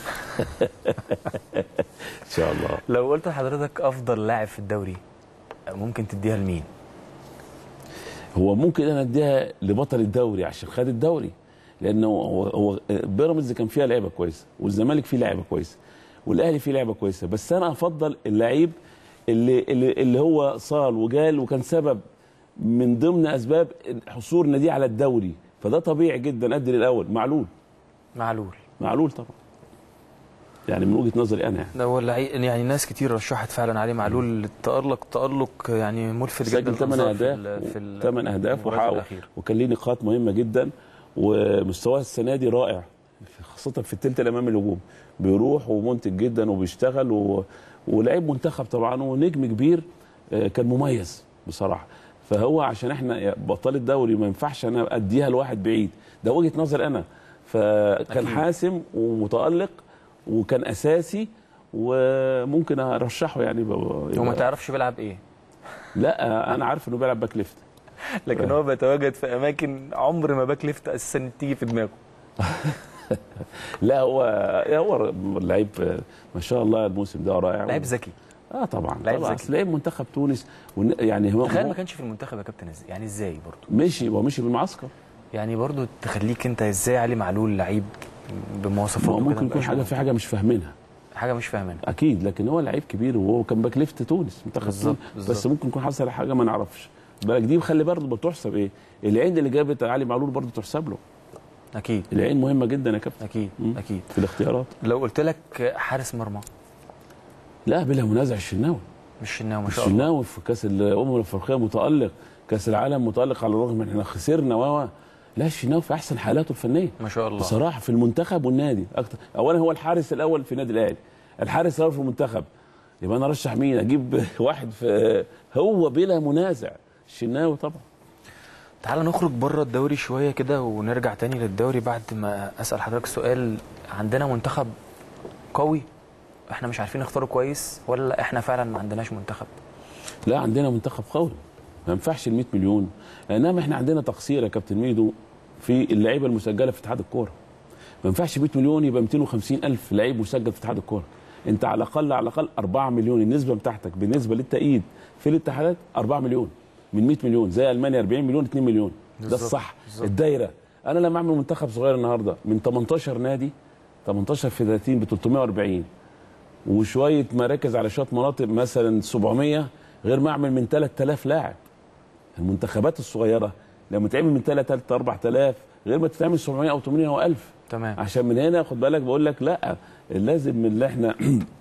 ان شاء الله لو قلت لحضرتك افضل لاعب في الدوري ممكن تديها لمين هو ممكن انا اديها لبطل الدوري عشان خد الدوري لانه هو, هو بيراميدز كان فيها لعيبه كويسه والزمالك فيه لعيبه كويسه والاهلي فيه لعيبه كويسه بس انا افضل اللعيب اللي اللي, اللي هو صال وجال وكان سبب من ضمن اسباب حصول ناديه على الدوري فده طبيعي جدا ادي للاول معلول معلول معلول طبعا يعني من وجهه نظري انا يعني ده هو اللعيب يعني ناس كتير رشحت فعلا علي معلول التألق تألق يعني ملفت جدا سجل 8 للأنظار في اهداف ال- في ال- 8 اهداف المباريات وحقق الأخيرة. وكان ليه نقاط مهمه جدا ومستواه السنه دي رائع خاصه في الثلث الامامي الهجوم بيروح ومنتج جدا وبيشتغل و... ولعيب منتخب طبعا ونجم كبير آه، كان مميز بصراحه فهو عشان احنا بطال الدوري ما ينفعش انا اديها لواحد بعيد ده وجهه نظر انا فكان أكيد. حاسم ومتالق وكان اساسي وممكن ارشحه يعني ب- وما تعرفش بيلعب ايه لا انا عارف انه بيلعب باك ليفت لكن هو بيتواجد في اماكن عمر ما باك ليفت اساسا تيجي في دماغه لا هو هو لعيب ما شاء الله الموسم ده رائع لعيب ذكي اه طبعا لعيب طبعا ذكي. أصل لعيب منتخب تونس ون- يعني هو تخيل ما هو كانش في المنتخب يا كابتن ازاي يعني ازاي برضه مشي هو مشي بالمعسكر يعني برضه تخليك انت ازاي علي معلول لعيب ما بمواصفاته هو كده ممكن يكون مبقاش حاجه في حاجه مش فاهمينها حاجه مش فاهمينها اكيد لكن هو لعيب كبير وهو كان باك ليفت تونس منتخب بالظبط، تونس بالظبط. بس ممكن يكون حصل حاجه ما نعرفش بالك دي خلي برضه بتحسب ايه العين اللي جابت علي معلول برضه تحسب له اكيد العين مهمه جدا يا كابتن اكيد مم. اكيد في الاختيارات لو قلت لك حارس مرمى لا بلا منازع الشناوي مش شناوي ما شاء الله الشناوي في كاس الامم الافريقيه متالق كاس العالم متالق على الرغم ان احنا خسرنا و لا الشناوي في احسن حالاته الفنيه ما شاء الله بصراحه في المنتخب والنادي اكتر اولا هو الحارس الاول في النادي الاهلي الحارس الاول في المنتخب يبقى انا ارشح مين اجيب واحد في هو بلا منازع الشناوي طبعا تعال نخرج بره الدوري شويه كده ونرجع تاني للدوري بعد ما اسال حضرتك سؤال عندنا منتخب قوي احنا مش عارفين نختاره كويس ولا احنا فعلا ما عندناش منتخب لا عندنا منتخب قوي ما ينفعش ال 100 مليون انما احنا عندنا تقصير يا كابتن ميدو في اللعيبه المسجله في اتحاد الكوره ما ينفعش 100 مليون يبقى 250 الف لعيب مسجل في اتحاد الكوره انت على الاقل على الاقل 4 مليون النسبه بتاعتك بالنسبه للتأييد في الاتحادات 4 مليون من 100 مليون زي المانيا 40 مليون 2 مليون ده بالظبط، الصح بالظبط. الدايره انا لما اعمل منتخب صغير النهارده من 18 نادي 18 في 30 ب 340 وشويه مراكز على شويه مناطق مثلا 700 غير ما اعمل من 3000 لاعب المنتخبات الصغيره لما تعمل من 3000 4000 غير ما تتعمل 700 او 800 او 1000 تمام عشان من هنا خد بالك بقول لك لا لازم من اللي احنا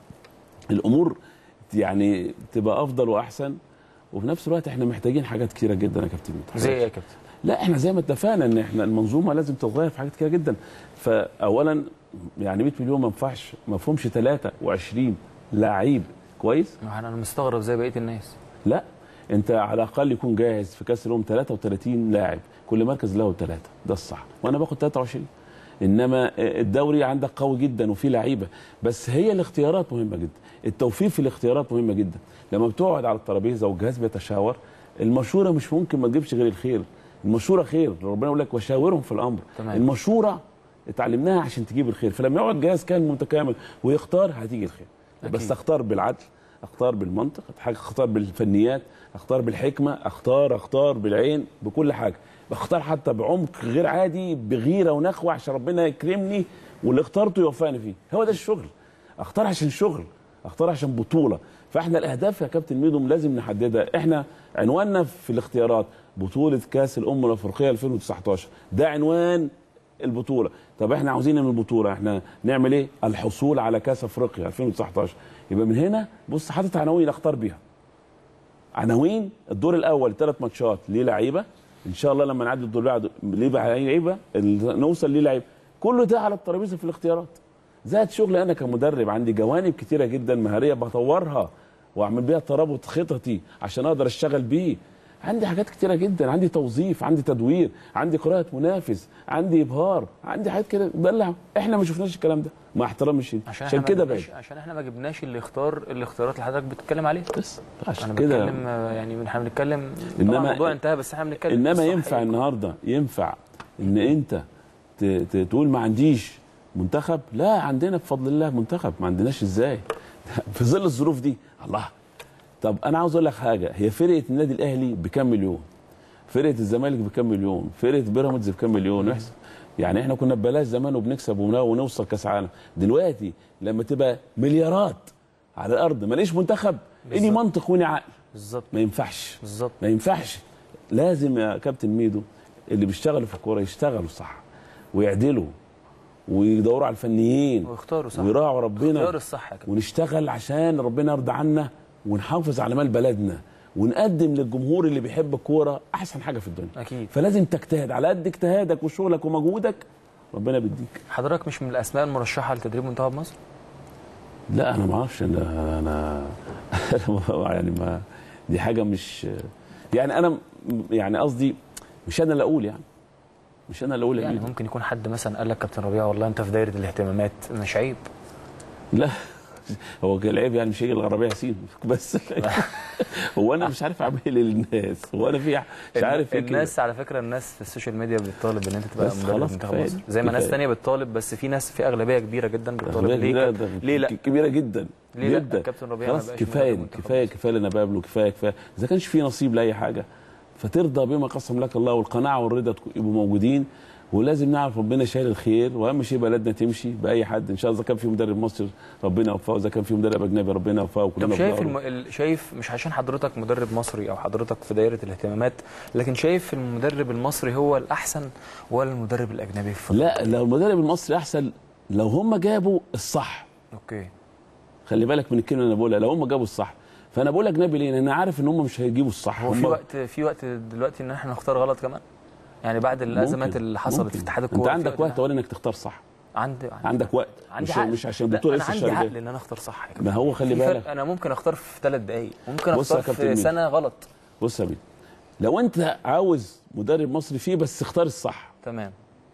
الامور يعني تبقى افضل واحسن وفي نفس الوقت احنا محتاجين حاجات كتيره جدا يا كابتن مدحت. زي ايه يا كابتن لا احنا زي ما اتفقنا ان احنا المنظومه لازم تتغير في حاجات كتيره جدا فاولا يعني 100 مليون ما ينفعش ما فيهمش 23 لعيب كويس ما انا مستغرب زي بقيه الناس لا انت على الاقل يكون جاهز في كاس الامم 33 لاعب كل مركز له ثلاثه ده الصح وانا باخد 23 انما الدوري عندك قوي جدا وفيه لعيبه بس هي الاختيارات مهمه جدا التوفيق في الاختيارات مهمه جدا لما بتقعد على الترابيزه والجهاز بيتشاور المشوره مش ممكن ما تجيبش غير الخير المشوره خير ربنا يقول لك وشاورهم في الامر تمام. المشوره اتعلمناها عشان تجيب الخير فلما يقعد جهاز كان متكامل ويختار هتيجي الخير أكيد. بس اختار بالعدل اختار بالمنطق اختار بالفنيات اختار بالحكمه اختار اختار بالعين بكل حاجه بختار حتى بعمق غير عادي بغيره ونخوه عشان ربنا يكرمني واللي اخترته يوفقني فيه هو ده الشغل اختار عشان شغل اختار عشان بطوله فاحنا الاهداف يا كابتن ميدوم لازم نحددها احنا عنواننا في الاختيارات بطوله كاس الامم الافريقيه 2019 ده عنوان البطوله طب احنا عاوزين من البطوله احنا نعمل ايه الحصول على كاس افريقيا 2019 يبقى من هنا بص حاطط عناوين اختار بيها عناوين الدور الاول ثلاث ماتشات ليه لعيبه ان شاء الله لما نعدي الدور اللي بعده ليه بقى لعيبه ال- نوصل ليه لعيبه كله ده على الترابيزه في الاختيارات زائد شغلي انا كمدرب عندي جوانب كتيره جدا مهاريه بطورها واعمل بيها ترابط خططي عشان اقدر اشتغل بيه عندي حاجات كتيره جدا عندي توظيف عندي تدوير عندي قراءه منافس عندي ابهار عندي حاجات كده ده اللي احنا ما شفناش الكلام ده مع احترامي الشديد عشان, عشان احنا كده ما بعيد جبناش عشان احنا ما جبناش اللي اختار الاختيارات اللي حضرتك بتتكلم عليها بس انا عشان كده بتكلم آه، يعني احنا بنتكلم إنما- طبعا الموضوع انتهى بس احنا بنتكلم انما الصح ينفع إيه؟ النهارده ينفع ان انت ت- ت- تقول ما عنديش منتخب لا عندنا بفضل الله منتخب ما عندناش ازاي في ظل الظروف دي الله طب انا عاوز اقول لك حاجه هي فرقه النادي الاهلي بكام مليون فرقه الزمالك بكام مليون فرقه بيراميدز بكام مليون احسن يعني احنا كنا ببلاش زمان وبنكسب ون- ونوصل كاس عالم دلوقتي لما تبقى مليارات على الارض ماليش منتخب اني بالظبط. منطق واني عقل بالظبط ما ينفعش بالظبط ما ينفعش لازم يا كابتن ميدو اللي بيشتغلوا في الكوره يشتغلوا صح ويعدلوا ويدوروا على الفنيين واختاروا صح ويراعوا ربنا اختار الصح يا كابتن ونشتغل عشان ربنا يرضى عنا ونحافظ على مال بلدنا ونقدم للجمهور اللي بيحب الكوره احسن حاجه في الدنيا اكيد فلازم تجتهد على قد اجتهادك وشغلك ومجهودك ربنا بيديك حضرتك مش من الاسماء المرشحه لتدريب منتخب مصر لا انا ما اعرفش انا انا أنا يعني ما دي حاجه مش يعني انا م- يعني قصدي مش انا اللي اقول يعني مش انا اللي اقول يعني يعني ممكن يكون حد مثلا قال لك كابتن ربيع والله انت في دايره الاهتمامات مش عيب لا هو كان العيب يعني مش هيجي الغربيه ياسين بس هو انا مش عارف اعمل ايه للناس هو انا في مش عارف ايه كده. الناس على فكره الناس في السوشيال ميديا بتطالب ان انت تبقى بس مدرب خلاص منتخب كفاية مصر دي. زي ما ناس كفاية. تانية بتطالب بس في ناس في اغلبيه كبيره جدا بتطالب غربية ليه كبيرة كاب- ده ليه لا كبيره جدا ليه لا جدا كابتن ربيع ما خلاص بقاش كفايه مدرب منتخب كفايه مصر؟ كفايه اللي انا بقابله كفايه كفايه اذا كانش في نصيب لاي حاجه فترضى بما قسم لك الله والقناعه والرضا تكون- يبقوا موجودين ولازم نعرف ربنا شايل الخير واهم شيء بلدنا تمشي باي حد ان شاء الله اذا كان في مدرب مصري ربنا يوفقه اذا كان في مدرب اجنبي ربنا يوفقه طب كلنا شايف في الم... ظهره. ال- شايف مش عشان حضرتك مدرب مصري او حضرتك في دايره الاهتمامات لكن شايف المدرب المصري هو الاحسن ولا المدرب الاجنبي في لا لو المدرب المصري احسن لو هم جابوا الصح اوكي خلي بالك من الكلمه اللي انا بقولها لو هم جابوا الصح فانا بقول اجنبي ليه؟ لان انا عارف ان هم مش هيجيبوا الصح هو في هم وقت في وقت دلوقتي ان احنا نختار غلط كمان يعني بعد الازمات ممكن- اللي حصلت ممكن. في اتحاد الكوره انت في عندك وقت اولا انك تختار صح عندي عندك وقت عندي مش, عقل. مش عشان لا، البطوله انا لسه عندي الشهر عقل الجاي ان انا اختار صح يا كابتن. ما هو خلي في فرق، بالك انا ممكن اختار في ثلاث دقائق ممكن بص يا اختار كابتن في ميدو. سنه غلط بص يا بيه لو انت عاوز مدرب مصري فيه بس اختار الصح تمام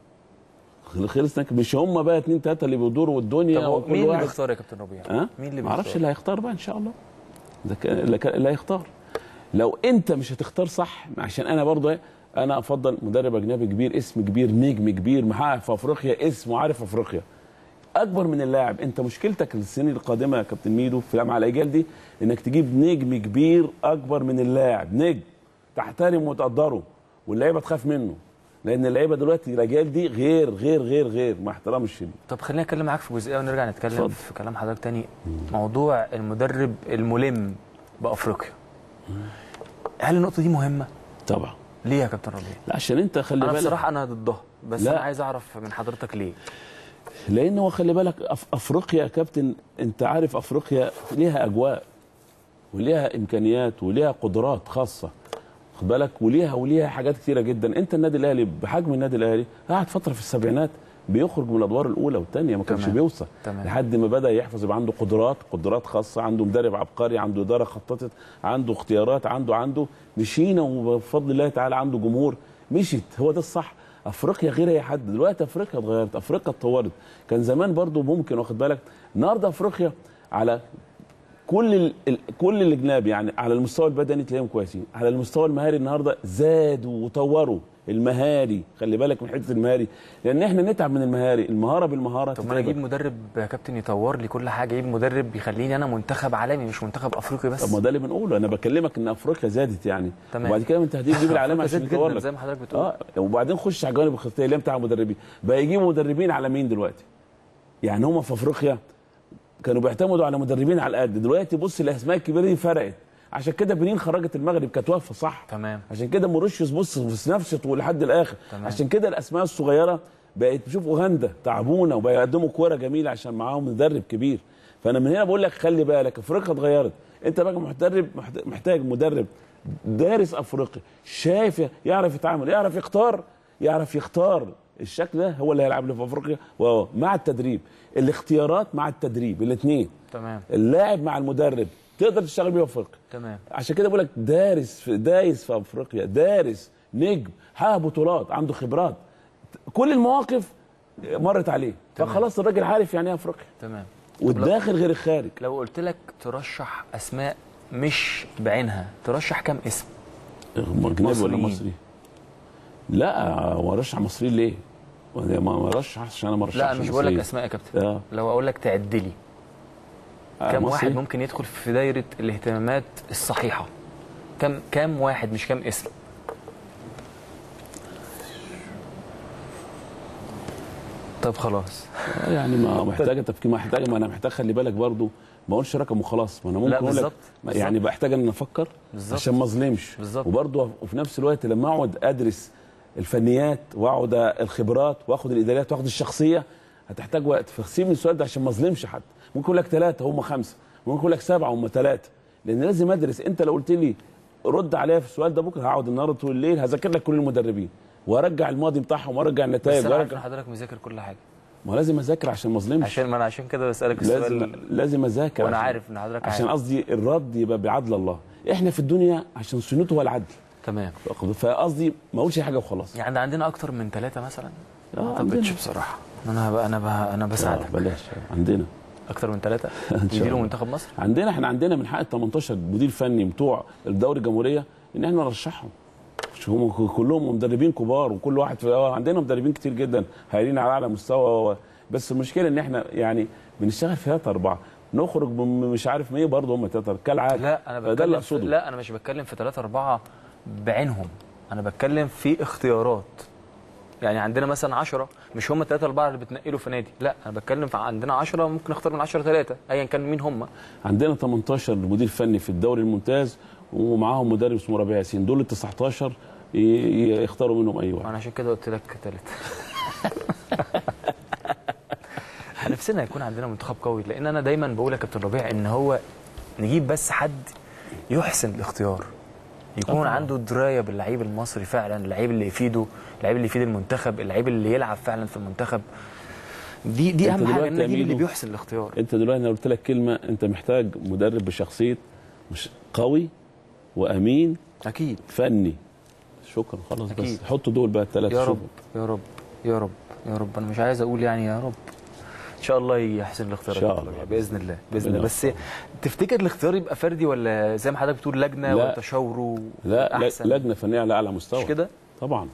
خلصنا مش هم بقى اتنين تلاته اللي بيدوروا الدنيا طب هو وكل مين اللي واحد بيختار يا كابتن ربيع ها مين اللي ما اعرفش بيختار اللي هيختار بقى ان شاء الله ده كان- اللي كان- اللي هيختار لو انت مش هتختار صح عشان انا برضه إيه، انا افضل مدرب اجنبي كبير اسم كبير نجم كبير محقق في افريقيا اسم وعارف افريقيا اكبر من اللاعب انت مشكلتك السنين القادمه يا كابتن ميدو في مع الاجيال دي انك تجيب نجم كبير اكبر من اللاعب نجم تحترمه وتقدره واللعيبه تخاف منه لان اللعيبه دلوقتي الاجيال دي غير غير غير غير مع احترام الشديد طب خلينا اتكلم معاك في جزئيه ونرجع نتكلم اتفضل. في كلام حضرتك تاني موضوع المدرب الملم بافريقيا هل النقطه دي مهمه طبعا ليه يا كابتن ربيع لا عشان انت خلي انا بالك بصراحه انا ضدها بس لا. انا عايز اعرف من حضرتك ليه لان هو خلي بالك أف افريقيا يا كابتن انت عارف افريقيا ليها اجواء وليها امكانيات وليها قدرات خاصه خد بالك وليها وليها حاجات كتيره جدا انت النادي الاهلي بحجم النادي الاهلي قعد فتره في السبعينات بيخرج من الادوار الاولى والثانيه ما كانش تمام. بيوصل تمام. لحد ما بدا يحفظ يبقى عنده قدرات قدرات خاصه عنده مدرب عبقري عنده اداره خططت عنده اختيارات عنده عنده مشينا وبفضل الله تعالى عنده جمهور مشيت هو ده الصح افريقيا غير اي حد دلوقتي افريقيا اتغيرت افريقيا اتطورت كان زمان برضو ممكن واخد بالك النهارده افريقيا على كل ال... ال- كل الجناب يعني على المستوى البدني تلاقيهم كويسين على المستوى المهاري النهارده زادوا وطوروا المهاري خلي بالك من حته المهاري لان احنا نتعب من المهاري المهاره بالمهاره طب ما انا تتعبك. اجيب مدرب يا كابتن يطور لي كل حاجه اجيب مدرب يخليني انا منتخب عالمي مش منتخب افريقي بس طب ما ده اللي بنقوله انا بكلمك ان افريقيا زادت يعني تمام. وبعد كده انت هتجيب العالم أفريقيا عشان زاد يطور جدا لك زي ما حضرتك بتقول اه وبعدين خش على الجوانب الخطيه اللي هي بتاع المدربين بقى يجيبوا مدربين على مين دلوقتي يعني هم في افريقيا كانوا بيعتمدوا على مدربين على القد دلوقتي بص الاسماء الكبيره دي فرقت عشان كده بنين خرجت المغرب كانت واقفه صح تمام عشان كده موريشيوس بص في نفسه لحد الاخر تمام. عشان كده الاسماء الصغيره بقت تشوف اوغندا تعبونا وبيقدموا كوره جميله عشان معاهم مدرب كبير فانا من هنا بقول لك خلي بالك افريقيا اتغيرت انت بقى محترب محت- محتاج مدرب دارس افريقيا شايف يعرف يتعامل يعرف يختار يعرف يختار الشكل ده هو اللي هيلعب له في افريقيا وهو مع التدريب الاختيارات مع التدريب الاثنين تمام اللاعب مع المدرب تقدر تشتغل بيه في افريقيا تمام عشان كده بقول لك دارس في دايس في افريقيا دارس نجم حقق بطولات عنده خبرات كل المواقف مرت عليه تمام. فخلاص الراجل عارف يعني ايه افريقيا تمام والداخل غير الخارج لو قلت لك ترشح اسماء مش بعينها ترشح كام اسم اجنبي ولا مصريين. مصري لا هو رشح مصري ليه ما ما رشح عشان انا ما رشحش لا مش بقول لك مصريين. اسماء يا كابتن اه لو اقول لك تعد لي آه، كم مصري؟ واحد ممكن يدخل في دايره الاهتمامات الصحيحه كم كم واحد مش كم اسم طب خلاص آه، يعني ما محتاجه تفكير محتاجه ما انا محتاج خلي بالك برضو ما اقولش رقم وخلاص ما انا ممكن لا، اقول لك بالظبط، ما- يعني بحتاج ان افكر بالظبط. عشان ما اظلمش بالظبط. وبرضه وفي نفس الوقت لما اقعد ادرس الفنيات واقعد الخبرات واخد الاداريات واخد الشخصيه هتحتاج وقت فسيب من السؤال ده عشان ما اظلمش حد ممكن اقول لك ثلاثه هم خمسه ممكن اقول لك سبعه هم ثلاثه لان لازم ادرس انت لو قلت لي رد عليا في السؤال ده بكره هقعد النهارده طول الليل هذاكر لك كل المدربين وارجع الماضي بتاعهم وارجع بس النتائج انا عارف ان وارجع حضرتك مذاكر كل حاجه ما هو لازم اذاكر عشان ما اظلمش عشان ما انا عشان كده بسالك لازم السؤال لازم اذاكر وانا عشان- عارف ان حضرتك عشان عارف قصدي الرد يبقى بعدل الله احنا في الدنيا عشان سنته هو العدل تمام فقصدي ما اقولش حاجه وخلاص يعني عندنا اكتر من ثلاثه مثلا آه، ما عندنا. اعتقدش بصراحه انا بقى انا بقى انا آه، بساعدك بلاش عندنا اكتر من ثلاثه شاء يديروا الله. منتخب مصر عندنا احنا عندنا من حق ال 18 مدير فني بتوع الدوري الجمهوريه ان احنا نرشحهم مش هم كلهم مدربين كبار وكل واحد في آه، عندنا مدربين كتير جدا هايلين على اعلى مستوى و- بس المشكله ان احنا يعني بنشتغل في ثلاثه اربعه نخرج من مش عارف ايه برضه هم ثلاثه كالعاده لا انا فده اللي بتكلم في... اقصده لا انا مش بتكلم في ثلاثة أربعة بعينهم أنا بتكلم في اختيارات يعني عندنا مثلا 10 مش هم الثلاثة أربعة اللي بتنقلوا في نادي لا أنا بتكلم في عندنا 10 ممكن نختار من 10 ثلاثة أيا كان مين هم عندنا 18 مدير فني في الدوري الممتاز ومعاهم مدرب اسمه ربيع ياسين دول ال 19 ي- ي- يختاروا منهم اي واحد أنا عشان كده قلت لك ثالثة نفسنا يكون عندنا منتخب قوي لأن أنا دايما بقول يا كابتن ربيع إن هو نجيب بس حد يحسن الاختيار يكون طبعاً. عنده درايه باللعيب المصري فعلا اللعيب اللي يفيده اللعيب اللي يفيد المنتخب اللعيب اللي يلعب فعلا في المنتخب دي دي أنت اهم حاجه دلوقتي ان يا نجيب اللي ميدو، بيحسن الاختيار انت دلوقتي انا قلت لك كلمه انت محتاج مدرب بشخصيه مش قوي وامين اكيد فني شكرا خلاص أكيد. بس حطوا دول بقى الثلاثه يا رب يا رب يا رب يا رب انا مش عايز اقول يعني يا رب ان شاء الله يحسن الاختيار إن شاء يا كابتن الله. ربيع، باذن الله باذن ربنا الله بس يوفقك. تفتكر الاختيار يبقى فردي ولا زي ما حضرتك بتقول لجنه لا. وتشاوروا لا لا- احسن لجنه فنيه على اعلى مستوى مش كده طبعا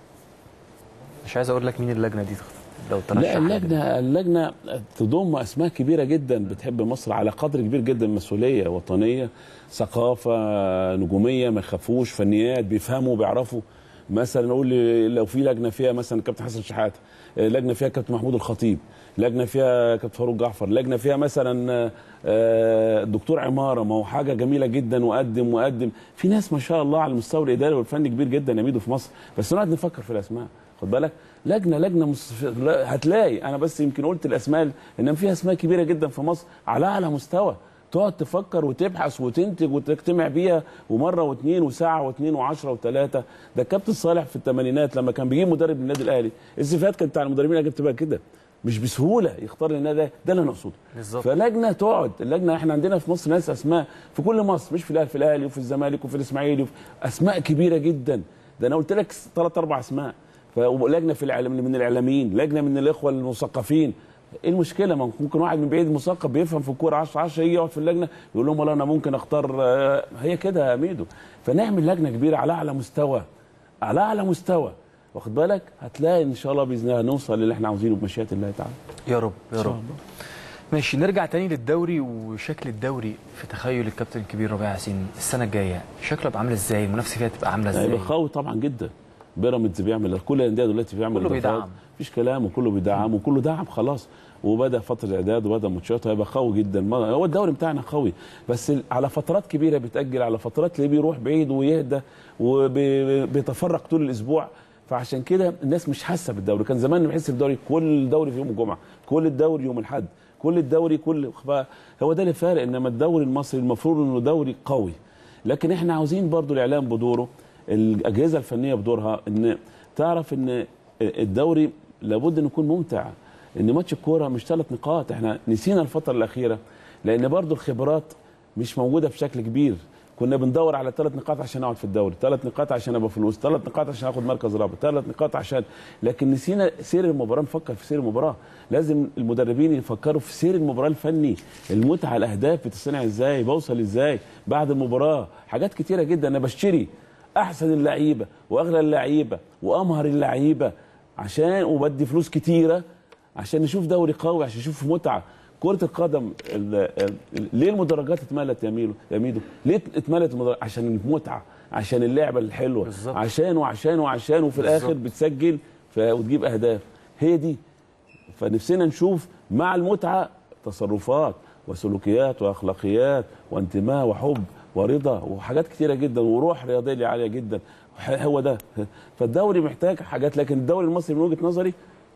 مش عايز اقول لك مين اللجنه دي لو ترشح لا اللجنه اللجنه تضم اسماء كبيره جدا بتحب مصر على قدر كبير جدا من مسؤوليه وطنيه ثقافه نجوميه ما يخافوش فنيات بيفهموا بيعرفوا مثلا نقول لي لو في لجنه فيها مثلا كابتن حسن شحاته لجنه فيها كابتن محمود الخطيب لجنه فيها كابتن فاروق جعفر لجنه فيها مثلا آه، الدكتور عماره ما هو حاجه جميله جدا وقدم وقدم في ناس ما شاء الله على المستوى الاداري والفني كبير جدا يا ميدو في مصر بس نقعد نفكر في الاسماء خد بالك لجنه لجنه مس... لا، هتلاقي انا بس يمكن قلت الاسماء انما في اسماء كبيره جدا في مصر على اعلى مستوى تقعد تفكر وتبحث وتنتج وتجتمع بيها ومره واثنين وساعه واثنين وعشرة وثلاثه ده الكابتن صالح في الثمانينات لما كان بيجيب مدرب للنادي الاهلي الصفات كانت بتاع المدربين الاجانب بتبقى كده مش بسهوله يختار للنادي الأهلي. ده اللي انا اقصده بالظبط. فلجنه تقعد اللجنه احنا عندنا في مصر ناس اسماء في كل مصر مش في الاهلي في الاهلي وفي الزمالك وفي الاسماعيلي وفي اسماء كبيره جدا ده انا قلت لك ثلاث اربع اسماء فلجنه في الاعلام من الاعلاميين لجنه من الاخوه المثقفين ايه المشكله ما ممكن واحد من بعيد مثقف بيفهم في الكوره 10 10 يجي يقعد في اللجنه يقول لهم والله انا ممكن اختار آه، هي كده يا ميدو فنعمل لجنه كبيره على اعلى مستوى على اعلى مستوى واخد بالك هتلاقي ان شاء الله باذن الله نوصل للي احنا عاوزينه بمشيئه الله تعالى يا رب يا ان شاء رب الله ماشي نرجع تاني للدوري وشكل الدوري في تخيل الكابتن الكبير ربيع ياسين السنه الجايه شكله هيبقى عامل ازاي المنافسه فيها تبقى عامله ازاي هيبقى قوي طبعا جدا بيراميدز بيعمل كل الانديه دلوقتي بيعمل كله إضافات. بيدعم. مفيش كلام وكله بيدعم وكله دعم خلاص وبدا فتره اعداد وبدا ماتشات هيبقى قوي جدا ما- هو الدوري بتاعنا قوي بس ال- على فترات كبيره بيتاجل على فترات تلاقيه بيروح بعيد ويهدى وبيتفرق طول الاسبوع فعشان كده الناس مش حاسه بالدوري كان زمان بنحس الدوري كل دوري في يوم الجمعه كل الدوري يوم الاحد كل الدوري كل هو ده اللي فارق انما الدوري المصري المفروض انه دوري قوي لكن احنا عاوزين برضو الاعلام بدوره الاجهزه الفنيه بدورها ان تعرف ان الدوري لابد انه يكون ممتع ان ماتش الكوره مش ثلاث نقاط احنا نسينا الفتره الاخيره لان برضو الخبرات مش موجوده بشكل كبير كنا بندور على ثلاث نقاط عشان اقعد في الدوري ثلاث نقاط عشان ابقى فلوس ثلاث نقاط عشان اخد مركز رابع ثلاث نقاط عشان لكن نسينا سير المباراه نفكر في سير المباراه لازم المدربين يفكروا في سير المباراه الفني المتعه الاهداف بتصنع ازاي بوصل ازاي بعد المباراه حاجات كتيره جدا انا بشتري احسن اللعيبه واغلى اللعيبه وامهر اللعيبه عشان وبدي فلوس كتيره عشان نشوف دوري قوي عشان نشوف متعه كرة القدم ال ال ليه المدرجات اتملت يا ميلو يا ميدو؟ ليه اتملت المدرجات؟ عشان المتعة، عشان اللعبة الحلوة، بالظبط. عشان وعشان وعشان وفي بالظبط. الآخر بتسجل ف- وتجيب أهداف، هي دي فنفسنا نشوف مع المتعة تصرفات وسلوكيات وأخلاقيات وانتماء وحب ورضا وحاجات كتيرة جدا وروح رياضية عالية جدا ح- هو ده فالدوري محتاج حاجات لكن الدوري المصري من وجهة نظري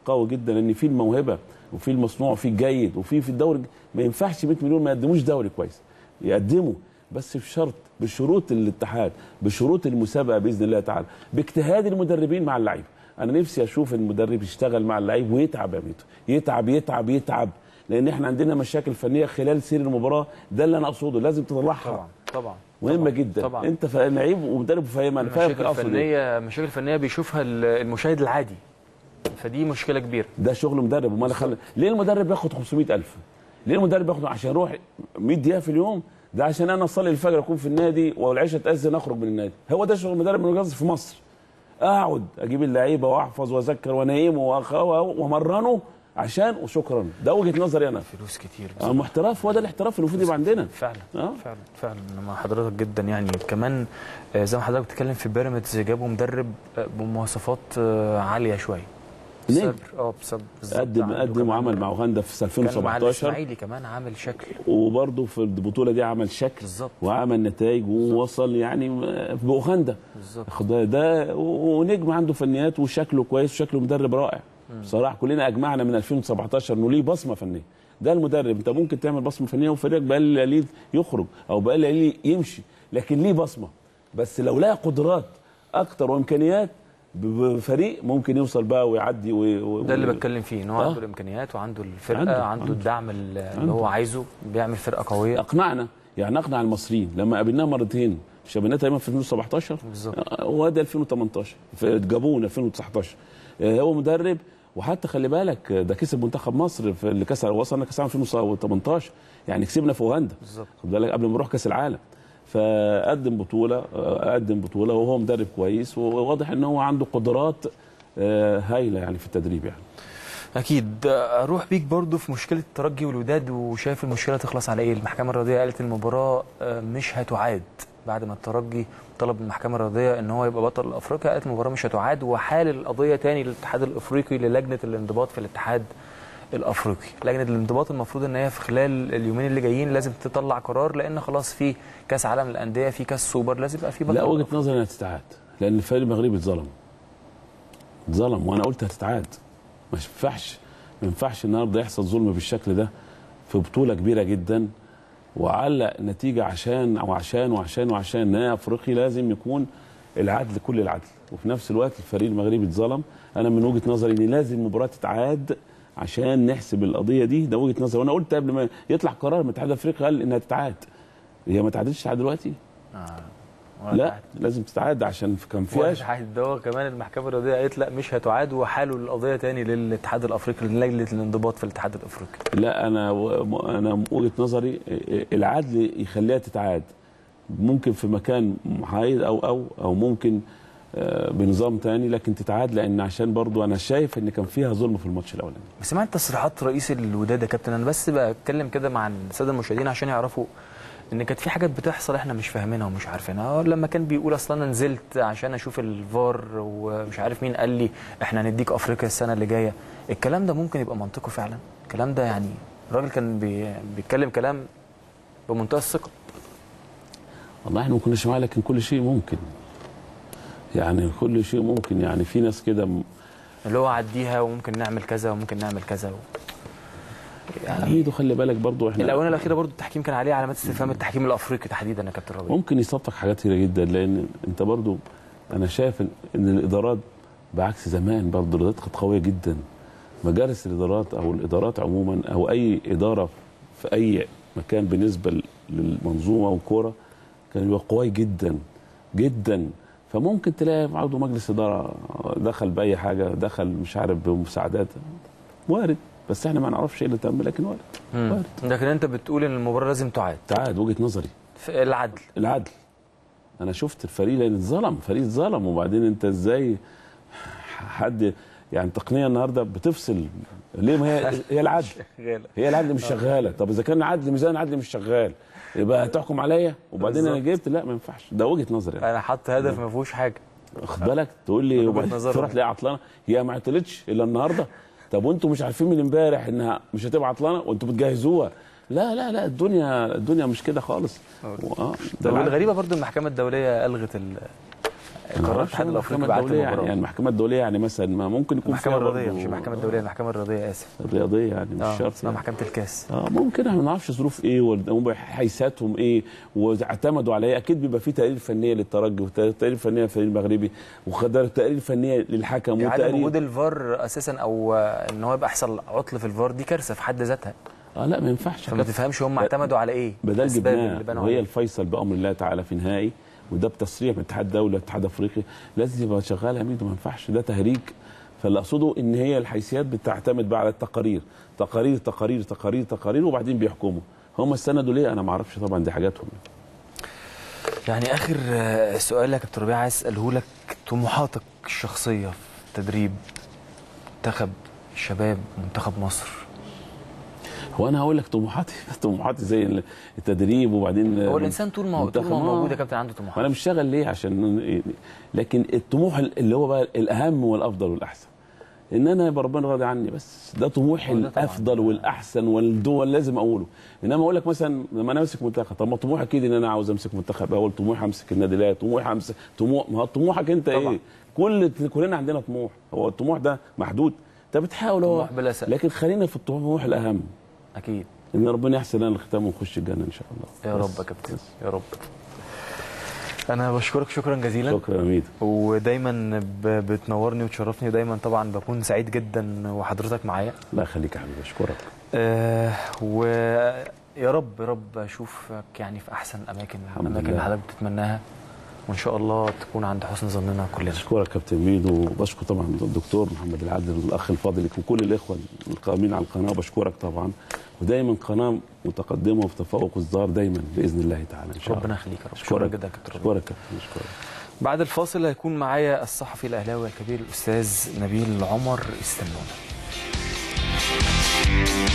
قوي جدا لان في الموهبه وفي المصنوع وفي الجيد وفي في الدوري ما ينفعش 100 مليون ما يقدموش دوري كويس يقدموا بس بشرط بشروط الاتحاد بشروط المسابقه باذن الله تعالى باجتهاد المدربين مع اللعيبه انا نفسي اشوف المدرب يشتغل مع اللعيب ويتعب يا ميتو يتعب يتعب يتعب لان احنا عندنا مشاكل فنيه خلال سير المباراه ده اللي انا اقصده لازم تطلعها طبعا طبعا مهمه طبعاً. جدا طبعا انت ف- لعيب ومدرب فاهم انا فاهم مشاكل اقصد إيه. فنيه مشاكل فنيه بيشوفها ال- المشاهد العادي فدي مشكله كبيره ده شغل مدرب امال خل... ليه المدرب ياخد 500000 ليه المدرب ياخد عشان يروح 100 دقيقه في اليوم ده عشان انا اصلي الفجر اكون في النادي والعشاء تاذن اخرج من النادي هو ده شغل مدرب من في مصر اقعد اجيب اللعيبه واحفظ واذكر وانيمه وأخ- وامرنه عشان وشكرا ده وجهه نظري انا فلوس كتير اما احتراف هو ده الاحتراف اللي المفروض يبقى عندنا فعلا اه فعلا فعلا انا مع حضرتك جدا يعني كمان آه، زي ما حضرتك بتتكلم في بيراميدز جابوا مدرب آه، بمواصفات آه، عاليه شويه نجم. صبر اه بصبر بالظبط. قدم عنده قدم كمان- وعمل مع اوغندا في كان مع 2017 الاسماعيلي كمان عامل شكل وبرضه في البطوله دي عمل شكل بالظبط وعمل نتائج ووصل يعني باوغندا بالظبط خد بالك ده و- ونجم عنده فنيات وشكله كويس وشكله مدرب رائع بصراحه كلنا اجمعنا من 2017 انه ليه بصمه فنيه ده المدرب انت ممكن تعمل بصمه فنيه وفريقك بقى قليل يخرج او بقى قليل يمشي لكن ليه بصمه بس لو لقى قدرات اكتر وامكانيات ب- بفريق ممكن يوصل بقى ويعدي وي... وي- ده اللي بتكلم فيه ان هو آه. عنده الامكانيات وعنده الفرقه عنده- عنده, عنده. عنده الدعم اللي عنده. هو عايزه بيعمل فرقه قويه اقنعنا يعني اقنع المصريين لما قابلناه مرتين مش قابلناه تقريبا في 2017 بالظبط. آه، وادي 2018 في جابون 2019 آه، هو مدرب وحتى خلي بالك آه، ده كسب منتخب مصر في اللي كاس وصلنا كاس العالم 2018 يعني كسبنا في اوغندا بالظبط خد بالك قبل ما نروح كاس العالم فقدم بطوله آه، قدم بطوله وهو مدرب كويس وواضح ان هو عنده قدرات آه، هايله يعني في التدريب يعني اكيد اروح بيك برضو في مشكله الترجي والوداد وشايف المشكله تخلص على ايه المحكمه الرياضيه قالت المباراه آه، مش هتعاد بعد ما الترجي طلب من المحكمه الرياضيه ان هو يبقى بطل افريقيا قالت المباراه مش هتعاد وحال القضيه تاني للاتحاد الافريقي للجنه الانضباط في الاتحاد الافريقي لجنه الانضباط المفروض ان هي في خلال اليومين اللي جايين لازم تطلع قرار لان خلاص في كاس عالم الانديه في كاس سوبر لازم يبقى في بطل لا وجهه نظري انها تتعاد لان الفريق المغربي اتظلم اتظلم وانا قلت هتتعاد ما ينفعش ما ينفعش النهارده يحصل ظلم بالشكل ده في بطوله كبيره جدا وعلق نتيجه عشان او عشان وعشان وعشان نهائي افريقي لازم يكون العدل كل العدل وفي نفس الوقت الفريق المغربي اتظلم انا من وجهه نظري ان لازم المباراه تتعاد عشان نحسب القضيه دي ده وجهه نظري وانا قلت قبل ما يطلع قرار من الاتحاد الافريقي قال انها تتعاد هي ما تعادلش لحد دلوقتي آه. لا لازم تتعاد عشان كان فيها فيها شحات ده كمان المحكمه الرياضيه قالت لا مش هتعاد وحالوا القضيه تاني للاتحاد الافريقي لجنه الانضباط في الاتحاد الافريقي لا انا و- انا وجهه نظري العدل يخليها تتعاد ممكن في مكان محايد او او او ممكن آه، بنظام تاني لكن تتعاد لان عشان برضو انا شايف ان كان فيها ظلم في الماتش الاولاني سمعت تصريحات رئيس الوداد يا كابتن انا بس بتكلم كده مع الساده المشاهدين عشان يعرفوا ان كانت في حاجات بتحصل احنا مش فاهمينها ومش عارفينها لما كان بيقول اصلا انا نزلت عشان اشوف الفار ومش عارف مين قال لي احنا هنديك افريقيا السنه اللي جايه الكلام ده ممكن يبقى منطقي فعلا الكلام ده يعني الراجل كان بي... بيتكلم كلام بمنتهى الثقه والله احنا ما كناش معاه لكن كل شيء ممكن يعني كل شيء ممكن يعني في ناس كده م- اللي هو عديها وممكن نعمل كذا وممكن نعمل كذا و... يعني اكيد وخلي بالك برضو احنا الاونه الاخيره برضو التحكيم كان عليه علامات استفهام التحكيم الافريقي تحديدا يا كابتن ربيع ممكن يصفق حاجات كتيره جدا لان انت برضو انا شايف ان إن الادارات بعكس زمان برضو الادارات كانت قويه جدا مجالس الادارات او الادارات عموما او اي اداره في اي مكان بالنسبه للمنظومه والكوره كان بيبقى قوي جدا جدا فممكن تلاقي عضو مجلس اداره دخل باي حاجه دخل مش عارف بمساعدات وارد بس احنا ما نعرفش ايه اللي تم لكن وارد مم. وارد لكن انت بتقول ان المباراه لازم تعاد تعاد وجهه نظري في العدل العدل انا شفت الفريق لان اتظلم فريق اتظلم وبعدين انت ازاي حد يعني تقنيه النهارده بتفصل ليه ما هي هي العدل غالة. هي العدل مش شغاله طب اذا كان العدل ميزان العدل مش شغال يبقى هتحكم عليا وبعدين انا بالظبط. جبت لا ما ينفعش ده وجهه نظري يعني. انا حاطط هدف ما فيهوش حاجه واخد بالك تقول لي وجهة وبعدين نظرهم. تروح تلاقيها عطلانه هي ما عطلتش الا النهارده طب وانتم مش عارفين من امبارح انها مش هتبقى عطلانه وانتم بتجهزوها لا لا لا الدنيا الدنيا مش كده خالص اه ده العدل. والغريبه برضو المحكمه الدوليه الغت ال- قرار الاتحاد الافريقي بعت الدوليه يعني, المباراه يعني المحكمه الدوليه يعني مثلا ما ممكن يكون المحكمه فيها الرياضيه برضه- مش المحكمه الدوليه المحكمه الرياضيه اسف الرياضيه يعني مش اه شرط اسمها يعني. محكمه الكاس اه ممكن احنا ما نعرفش ظروف ايه وال- حيثياتهم ايه واعتمدوا على ايه اكيد بيبقى في تقارير فنيه للترجي وتقارير فنيه للفريق المغربي وتقارير فنيه للحكم عدم وتقارير وجود الفار اساسا او آه، ان هو يبقى يحصل عطل في الفار دي كارثه في حد ذاتها اه لا ما ينفعش فما تفهمش هم اعتمدوا على ايه بدل الأسباب اللي جبناه بنوا وهي عليها. الفيصل بامر الله تعالى في نهائي وده بتصريح من اتحاد الدوله اتحاد افريقي لازم يبقى شغال يا ميدو ما ينفعش ده تهريج فاللي اقصده ان هي الحيثيات بتعتمد بقى على التقارير تقارير تقارير تقارير تقارير وبعدين بيحكموا هم استندوا ليه انا ما اعرفش طبعا دي حاجاتهم يعني اخر آه، سؤال يا كابتن ربيع عايز اساله لك طموحاتك الشخصيه في تدريب منتخب الشباب منتخب مصر هو انا هقول لك طموحاتي طموحاتي زي التدريب وبعدين هو الانسان طول ما هو طول ما هو منتخب- آه. موجود يا كابتن عنده ما انا طموحات مش شغال ليه عشان لكن الطموح اللي هو بقى الاهم والافضل والاحسن ان انا يبقى ربنا راضي عني بس ده طموحي هو ده طبعاً. الافضل والاحسن والدول لازم اقوله انما اقول لك مثلا لما انا امسك منتخب طب ما طموحي اكيد ان انا عاوز امسك منتخب اول طموحي امسك النادي الاهلي طموحي امسك طموح ما هو طموحك انت طبعاً. ايه كل كلنا عندنا طموح هو الطموح ده محدود انت بتحاول هو طموح بلا سقف. لكن خلينا في الطموح الاهم اكيد ان ربنا يحسن لنا الختام ونخش الجنه ان شاء الله يا بس. رب يا كابتن يا رب انا بشكرك شكرا جزيلا شكرا يا ميدو ودايما ب- بتنورني وتشرفني ودايما طبعا بكون سعيد جدا وحضرتك معايا الله يخليك يا حبيبي اشكرك آه ويا رب يا رب اشوفك يعني في احسن الاماكن الحمد الاماكن لله. اللي حضرتك بتتمناها وان شاء الله تكون عند حسن ظننا كلنا اشكرك كابتن ميدو وبشكر طبعا الدكتور محمد العدل والاخ الفاضل وكل الاخوه القائمين على القناه بشكرك طبعا ودايما قناه متقدمه وفي تفوق والظهر دايما باذن الله تعالى ان شاء الله ربنا يخليك يا رب شكرا اشكرك جدا يا كابتن ربيع. اشكرك كابتن اشكرك بعد الفاصل هيكون معايا الصحفي الاهلاوي الكبير الاستاذ نبيل عمر استنونا